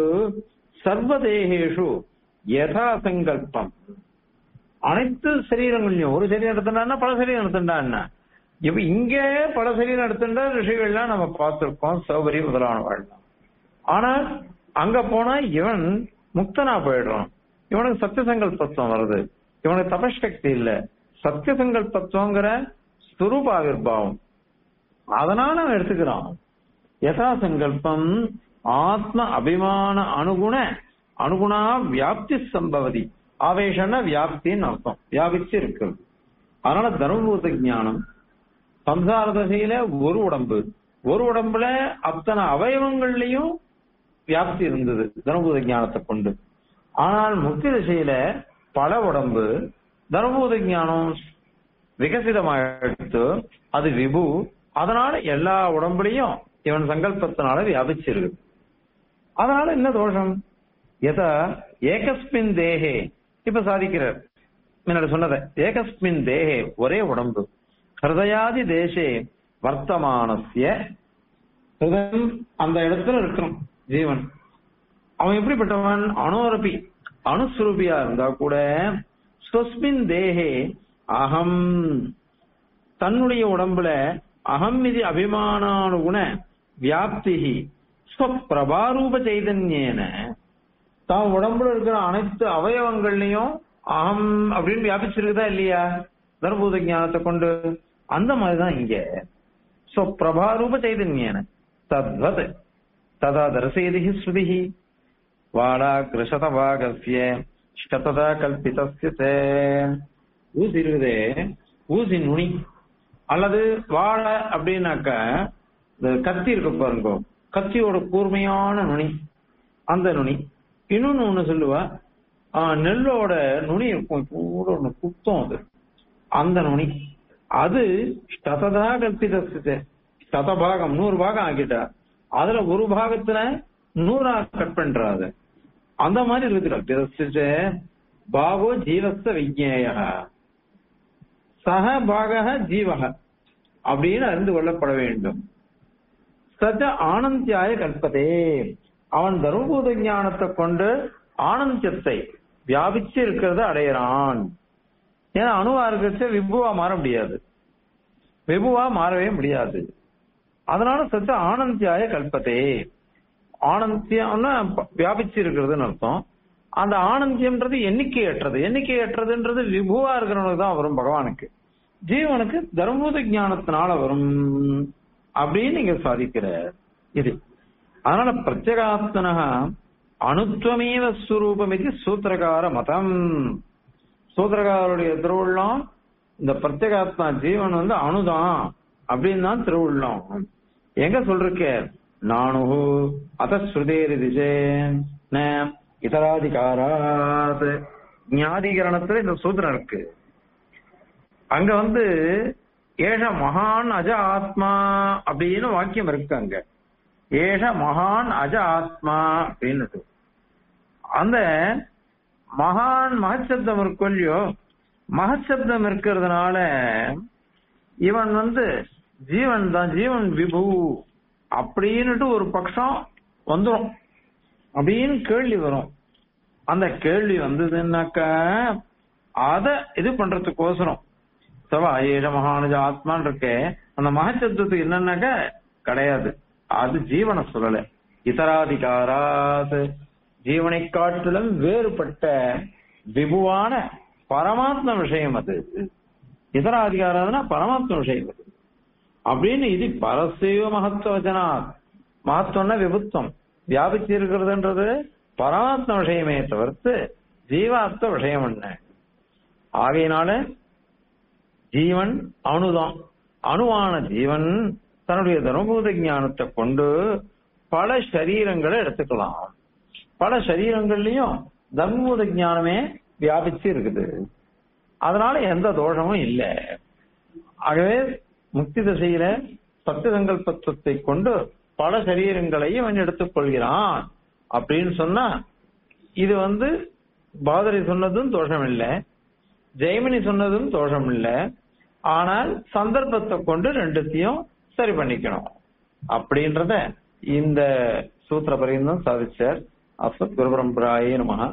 சர்வதேகேஷு யதா சங்கல்பம் அனைத்து சரீரங்களையும் ஒரு சரீரம் எடுத்துட்டான்னா பல சரீரம் எடுத்துட்டான்னா இப்ப இங்க பல சரீரம் எடுத்துட்டா ரிஷிகள்லாம் நம்ம பார்த்திருக்கோம் சௌகரி முதலானவாள் ஆனால் அங்க போனா இவன் முக்தனா போயிடுறான் இவனுக்கு சத்திய சங்கல்பத்துவம் வருது இவனுக்கு தபசக்தி இல்ல சத்திய சங்கல்பத்துவங்கிற ஸ்வரூப ஆவிர்வாவம் அதனால அவன் எடுத்துக்கிறான் யதா சங்கல்பம் ஆத்ம அபிமான அனுகுண அனுகுணா வியாப்தி சம்பவதி ஆவேஷன வியாப்தின்னு அர்த்தம் வியாபிச்சு இருக்கு அதனால தர்மபூத ஞானம் சம்சார தசையில ஒரு உடம்பு ஒரு உடம்புல அத்தனை அவயவங்கள்லயும் வியாப்தி இருந்தது தர்மபூத ஞானத்தை கொண்டு ஆனால் முக்தி திசையில பல உடம்பு தர்மபூத ஞானம் விகசிதமாயிடுத்து அது விபு அதனால எல்லா உடம்புலையும் இவன் சங்கல்பத்தினால வியாபிச்சிருக்கு அதனால என்ன தோஷம் எதா ஏகஸ்மின் தேகே இப்ப சாதிக்கிறார் முன்னாடி சொன்னத ஏகஸ்மின் தேகே ஒரே உடம்பு ஹிருதயாதி தேசே வர்த்தமானசிய ஹிருதயம் அந்த இடத்துல இருக்கணும் ஜீவன் அவன் எப்படிப்பட்டவன் அணுரபி அணுஸ்வரூபியா இருந்தா கூட ஸ்வஸ்மின் தேகே அகம் தன்னுடைய உடம்புல அகம் இது அபிமானானுகுண வியாப்தி ஸ்வப்பிரபாரூப சைதன்யேன தான் உடம்புல இருக்கிற அனைத்து அவயவங்கள்லயும் அகம் அப்படின்னு வியாபிச்சிருக்குதா இல்லையா தர்மபூத ஞானத்தை கொண்டு அந்த மாதிரிதான் இங்க ஸ்வப்பிரபாரூப சைதன்யேன தத்வத் ததா தரிசயதி ஸ்ருதி வாடாகிருஷதபாகஸ்ய சததா கல்பிதஸ்ய ஊசி இருக்குதே ஊசி நுனி அல்லது வாழை அப்படின்னாக்க இந்த கத்தி இருக்கு பாருங்க கத்தியோட கூர்மையான நுனி அந்த நுனி இன்னொன்னு ஒண்ணு சொல்லுவா ஆஹ், நெல்லோட நுனி இருக்கும் கூட ஒண்ணு குத்தம் அது அந்த நுனி அது சததா கல்பித சதபாகம் நூறு பாகம் ஆக்கிட்டா அதுல ஒரு பாகத்துல நூறா கட் பண்றாது அந்த மாதிரி இருக்குது கல்பித பாகோ ஜீவஸ்த விஜேய சக பாகக ஜீவக அப்படின்னு அறிந்து கொள்ளப்பட வேண்டும் சஜ ஆனந்தியாய கல்பதே அவன் தர்மபூத ஞானத்தை கொண்டு ஆனந்தியத்தை வியாபிச்சு இருக்கிறத அடையறான் ஏன்னா அணுவா இருக்கிறச்ச விபுவா மாற முடியாது விபுவா மாறவே முடியாது அதனால சத்த ஆனந்தியாய கல்பதே ஆனந்தியம்னா ப- வியாபிச்சு இருக்கிறதுன்னு அர்த்தம் அந்த ஆனந்தியம்ன்றது எண்ணிக்கையற்றது எண்ணிக்கையற்றதுன்றது விபுவா இருக்கிறவனுக்கு தான் வரும் பகவானுக்கு ஜீவனுக்கு தர்மபூத ஞானத்தினால வரும் அப்படின்னு நீங்க சாதிக்கிற இது அதனால பிரத்யேகாத்மனக அணுத்துவமேவ ஸ்வரூபம் இது சூத்திரகார மதம் சூத்திரகாரருடைய திருவுள்ளம் இந்த பிரத்யேகாத்மா ஜீவன் வந்து அணுதான் அப்படின்னு தான் திருவுள்ளம் எங்க சொல்றக்க நானு அத ஸ்ருதேரி திசே ந இதராதிகாராத் ஞாதிகரணத்துல இந்த சூத்திரம் இருக்கு அங்க வந்து ஏஷ மகான் அஜ ஆத்மா அப்படின்னு வாக்கியம் இருக்கு அங்க ஏஷ மகான் அஜ ஆத்மா அப்படின்னு அந்த மகான் மகச்சப்தம் இருக்கும் இல்லையோ மகச்சப்தம் இருக்கிறதுனால இவன் வந்து ஜீவன் தான் ஜீவன் விபு அப்படின்னுட்டு ஒரு பட்சம் வந்துரும் அப்படின்னு கேள்வி வரும் அந்த கேள்வி வந்ததுன்னாக்கா அத இது பண்றதுக்கோசரம் சவா ஏழ மகானுஜ ஆத்மான் இருக்கே அந்த மகச்சத்துவத்துக்கு என்னன்னாக்க கிடையாது அது ஜீவனை சொல்லல இதராதிகாராத் ஜீவனை காட்டிலும் வேறுபட்ட விபுவான பரமாத்ம விஷயம் அது இதராதிகாராதுனா பரமாத்ம விஷயம் அது அப்படின்னு இது பரசைவ மகத்துவ வச்சனா மகத்துவம்னா விபுத்துவம் வியாபிச்சு இருக்கிறதுன்றது பரமாத்ம விஷயமே தவிர்த்து ஜீவாத்ம விஷயம் என்ன ஆகையினால ஜீவன் அணுதான் அணுவான ஜீவன் தன்னுடைய தர்மபூத ஞானத்தை கொண்டு பல சரீரங்களை எடுத்துக்கலாம் பல சரீரங்கள்லயும் தர்மபூத ஞானமே வியாபிச்சு இருக்குது அதனால எந்த தோஷமும் இல்லை ஆகவே முக்தி திசையில சத்திய சங்கல்பத்துவத்தை கொண்டு பல சரீரங்களையும் அவன் எடுத்துக் கொள்கிறான் அப்படின்னு சொன்னா இது வந்து பாதரி சொன்னதும் தோஷம் இல்லை ஜெயமினி சொன்னதும் தோஷம் இல்லை ஆனால் சந்தர்ப்பத்தை கொண்டு ரெண்டுத்தையும் சரி பண்ணிக்கணும் அப்படின்றத இந்த சூத்திர பரிந்தம் சாதிச்சார் அஸ்வத் குரு பரம்பராயே நமக